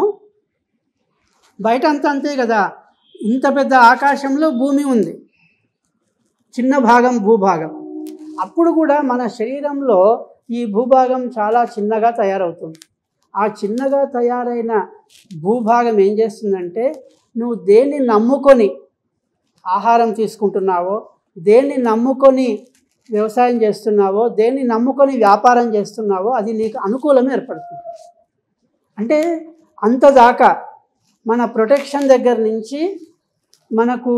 బయట అంతా అంతే కదా ఇంత పెద్ద ఆకాశంలో భూమి ఉంది చిన్న భాగం భూభాగం అప్పుడు కూడా మన శరీరంలో ఈ భూభాగం చాలా చిన్నగా తయారవుతుంది ఆ చిన్నగా తయారైన భూభాగం ఏం చేస్తుందంటే నువ్వు దేన్ని నమ్ముకొని ఆహారం తీసుకుంటున్నావో దేన్ని నమ్ముకొని వ్యవసాయం చేస్తున్నావో దేన్ని నమ్ముకొని వ్యాపారం చేస్తున్నావో అది నీకు అనుకూలం ఏర్పడుతుంది అంటే అంత దాకా మన ప్రొటెక్షన్ దగ్గర నుంచి మనకు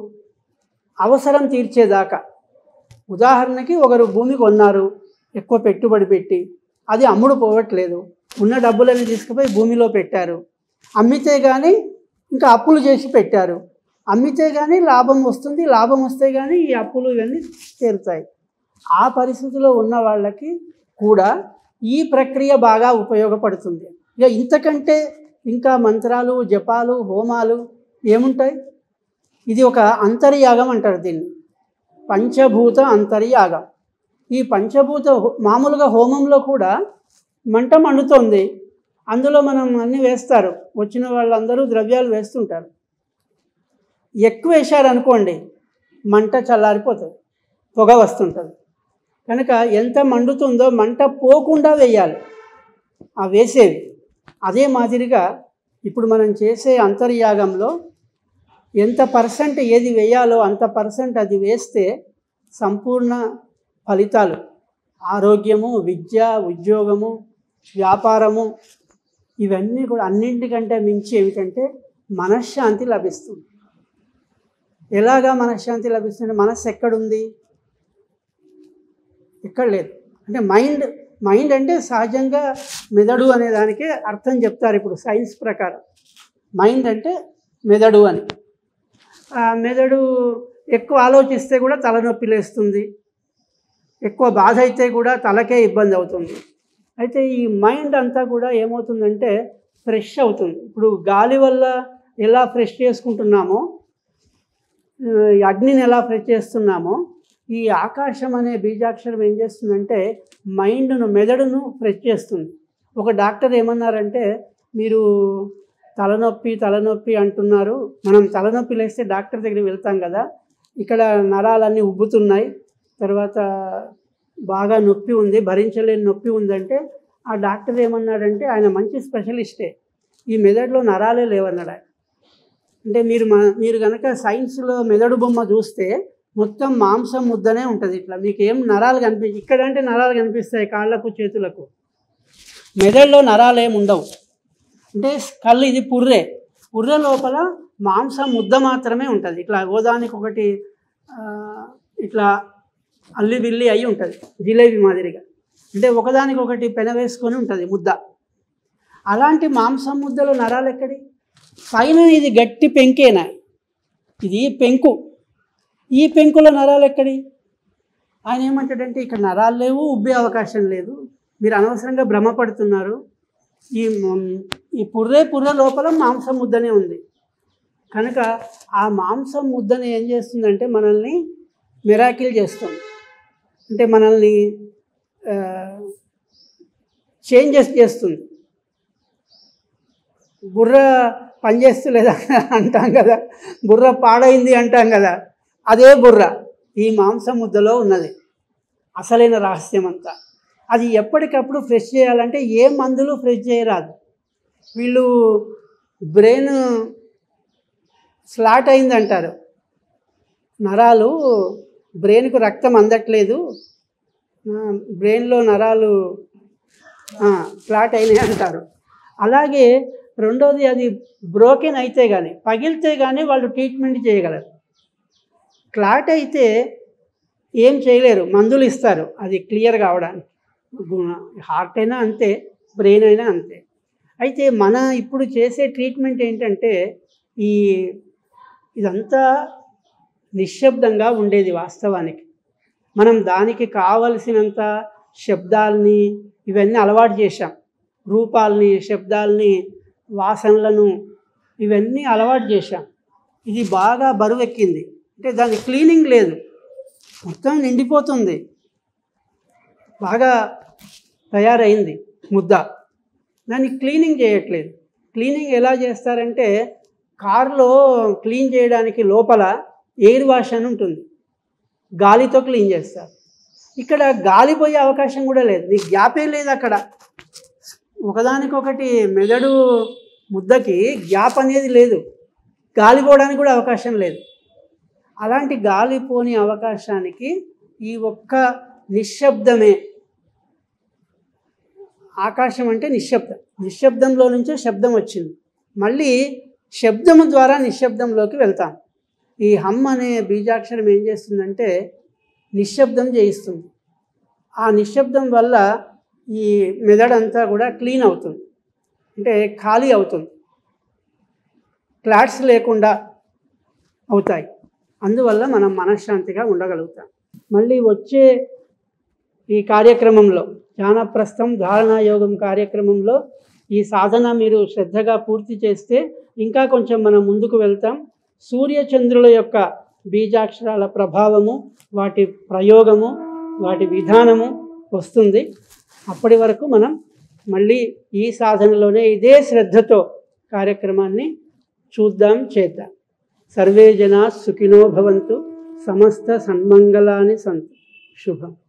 అవసరం తీర్చేదాకా ఉదాహరణకి ఒకరు భూమి కొన్నారు ఎక్కువ పెట్టుబడి పెట్టి అది అమ్ముడు పోవట్లేదు ఉన్న డబ్బులని తీసుకుపోయి భూమిలో పెట్టారు అమ్మితే కానీ ఇంకా అప్పులు చేసి పెట్టారు అమ్మితే కానీ లాభం వస్తుంది లాభం వస్తే కానీ ఈ అప్పులు ఇవన్నీ తీరుతాయి ఆ పరిస్థితిలో ఉన్న వాళ్ళకి కూడా ఈ ప్రక్రియ బాగా ఉపయోగపడుతుంది ఇక ఇంతకంటే ఇంకా మంత్రాలు జపాలు హోమాలు ఏముంటాయి ఇది ఒక అంతర్యాగం అంటారు దీన్ని పంచభూత అంతర్యాగం ఈ పంచభూత హో- మామూలుగా హోమంలో కూడా మంట మండుతోంది అందులో మనం అన్నీ వేస్తారు వచ్చిన వాళ్ళందరూ ద్రవ్యాలు వేస్తుంటారు ఎక్కువ వేశారనుకోండి మంట చల్లారిపోతుంది పొగ వస్తుంటుంది కనుక ఎంత మండుతుందో మంట పోకుండా వేయాలి ఆ వేసేవి అదే మాదిరిగా ఇప్పుడు మనం చేసే అంతర్యాగంలో ఎంత పర్సెంట్ ఏది వేయాలో అంత పర్సెంట్ అది వేస్తే సంపూర్ణ ఫలితాలు ఆరోగ్యము విద్య ఉద్యోగము వ్యాపారము ఇవన్నీ కూడా అన్నింటికంటే మించి ఏమిటంటే మనశ్శాంతి లభిస్తుంది ఎలాగా మనశ్శాంతి లభిస్తుంది మనస్సు ఎక్కడుంది ఎక్కడ లేదు అంటే మైండ్ మైండ్ అంటే సహజంగా మెదడు అనే దానికే అర్థం చెప్తారు ఇప్పుడు సైన్స్ ప్రకారం మైండ్ అంటే మెదడు అని ఆ మెదడు ఎక్కువ ఆలోచిస్తే కూడా తలనొప్పి లేస్తుంది ఎక్కువ బాధ అయితే కూడా తలకే ఇబ్బంది అవుతుంది అయితే ఈ మైండ్ అంతా కూడా ఏమవుతుందంటే ఫ్రెష్ అవుతుంది ఇప్పుడు గాలి వల్ల ఎలా ఫ్రెష్ చేసుకుంటున్నామో ఆ, ఈ అగ్నిని ఎలా ఫ్రెష్ చేస్తున్నామో ఈ ఆకాశం అనే బీజాక్షరం ఏం చేస్తుందంటే మైండ్ను మెదడును ఫ్రెష్ చేస్తుంది ఒక డాక్టర్ ఏమన్నారంటే మీరు తలనొప్పి తలనొప్పి అంటున్నారు మనం తలనొప్పి లేస్తే డాక్టర్ దగ్గరికి వెళ్తాం కదా ఇక్కడ నరాలన్నీ ఉబ్బుతున్నాయి తర్వాత బాగా నొప్పి ఉంది భరించలేని నొప్పి ఉందంటే ఆ డాక్టర్ ఏమన్నాడంటే ఆయన మంచి స్పెషలిస్టే ఈ మెదడులో నరాలే లేవన్నాడు ఆయన అంటే మీరు మా మీరు కనుక సైన్స్లో మెదడు బొమ్మ చూస్తే మొత్తం మాంసం ముద్దనే ఉంటుంది ఇట్లా మీకు ఏం నరాలు కనిపి ఇక్కడ అంటే నరాలు కనిపిస్తాయి కాళ్ళకు చేతులకు మెదడులో నరాలు ఏమి ఉండవు అంటే కళ్ళు ఇది పుర్రె పుర్రె లోపల మాంసం ముద్ద మాత్రమే ఉంటుంది ఇట్లా ఓదానికి ఒకటి ఆ, ఇట్లా అల్లి బిల్లి అయి ఉంటుంది జిలేబీ మాదిరిగా అంటే ఒకదానికి ఒకటి పెన వేసుకొని ఉంటుంది ముద్ద అలాంటి మాంసం ముద్దలో నరాలు ఎక్కడి పైన ఇది గట్టి పెంకేనా ఇది పెంకు ఈ పెంకుల నరాలు ఎక్కడి ఆయన ఏమంటాడంటే ఇక్కడ నరాలు లేవు ఉబ్బే అవకాశం లేదు మీరు అనవసరంగా భ్రమపడుతున్నారు ఈ మ- ఈ పుర్రే పుర్రె లోపల మాంసం ముద్దనే ఉంది కనుక ఆ మాంసం ముద్దని ఏం చేస్తుందంటే మనల్ని మిరాకిల్ చేస్తుంది అంటే మనల్ని చేంజెస్ చేస్తుంది బుర్ర పనిచేస్తలేదా అంటాం కదా బుర్ర పాడైంది అంటాం కదా అదే బుర్ర ఈ మాంసం ముద్దలో ఉన్నది అసలైన రహస్యం అంతా అది ఎప్పటికప్పుడు ఫ్రెష్ చేయాలంటే ఏ మందులు ఫ్రెష్ చేయరాదు వీళ్ళు బ్రెయిన్ స్లాట్ అయింది అంటారు నరాలు బ్రెయిన్కు రక్తం అందట్లేదు ఆ, బ్రెయిన్లో నరాలు ఫ్లాట్ అయినాయి అంటారు అలాగే రెండోది అది బ్రోకెన్ అయితే కానీ పగిలితే కానీ వాళ్ళు ట్రీట్మెంట్ చేయగలరు క్లాట్ అయితే ఏం చేయలేరు మందులు ఇస్తారు అది క్లియర్ కావడానికి హార్ట్ అయినా అంతే బ్రెయిన్ అయినా అంతే అయితే మన ఇప్పుడు చేసే ట్రీట్మెంట్ ఏంటంటే ఈ ఇదంతా నిశ్శబ్దంగా ఉండేది వాస్తవానికి మనం దానికి కావలసినంత శబ్దాల్ని ఇవన్నీ అలవాటు చేశాం రూపాల్ని శబ్దాల్ని వాసనలను ఇవన్నీ అలవాటు చేశాం ఇది బాగా బరువెక్కింది అంటే దాని క్లీనింగ్ లేదు మొత్తం నిండిపోతుంది బాగా తయారైంది ముద్ద దాన్ని క్లీనింగ్ చేయట్లేదు క్లీనింగ్ ఎలా చేస్తారంటే కారులో క్లీన్ చేయడానికి లోపల ఎయిర్ వాష్ అని ఉంటుంది గాలితో క్లీన్ చేస్తారు ఇక్కడ గాలి పోయే అవకాశం కూడా లేదు నీకు గ్యాపే లేదు అక్కడ ఒకదానికొకటి మెదడు ముద్దకి గ్యాప్ అనేది లేదు గాలి పోవడానికి కూడా అవకాశం లేదు అలాంటి గాలి పోని అవకాశానికి ఈ ఒక్క నిశ్శబ్దమే ఆకాశం అంటే నిశ్శబ్దం నిశ్శబ్దంలో నుంచే శబ్దం వచ్చింది మళ్ళీ శబ్దము ద్వారా నిశ్శబ్దంలోకి వెళ్తాం ఈ హమ్ అనే బీజాక్షరం ఏం చేస్తుందంటే నిశ్శబ్దం చేయిస్తుంది ఆ నిశ్శబ్దం వల్ల ఈ మెదడంతా కూడా క్లీన్ అవుతుంది అంటే ఖాళీ అవుతుంది క్లాట్స్ లేకుండా అవుతాయి అందువల్ల మనం మనశ్శాంతిగా ఉండగలుగుతాం మళ్ళీ వచ్చే ఈ కార్యక్రమంలో ధ్యానప్రస్థం ధారణా యోగం కార్యక్రమంలో ఈ సాధన మీరు శ్రద్ధగా పూర్తి చేస్తే ఇంకా కొంచెం మనం ముందుకు వెళ్తాం సూర్యచంద్రుల యొక్క బీజాక్షరాల ప్రభావము వాటి ప్రయోగము వాటి విధానము వస్తుంది అప్పటి వరకు మనం మళ్ళీ ఈ సాధనలోనే ఇదే శ్రద్ధతో కార్యక్రమాన్ని చూద్దాం చేద్దాం సర్వే జనా సుఖినో భవంతు సమస్త సన్మంగళాని సంతు శుభం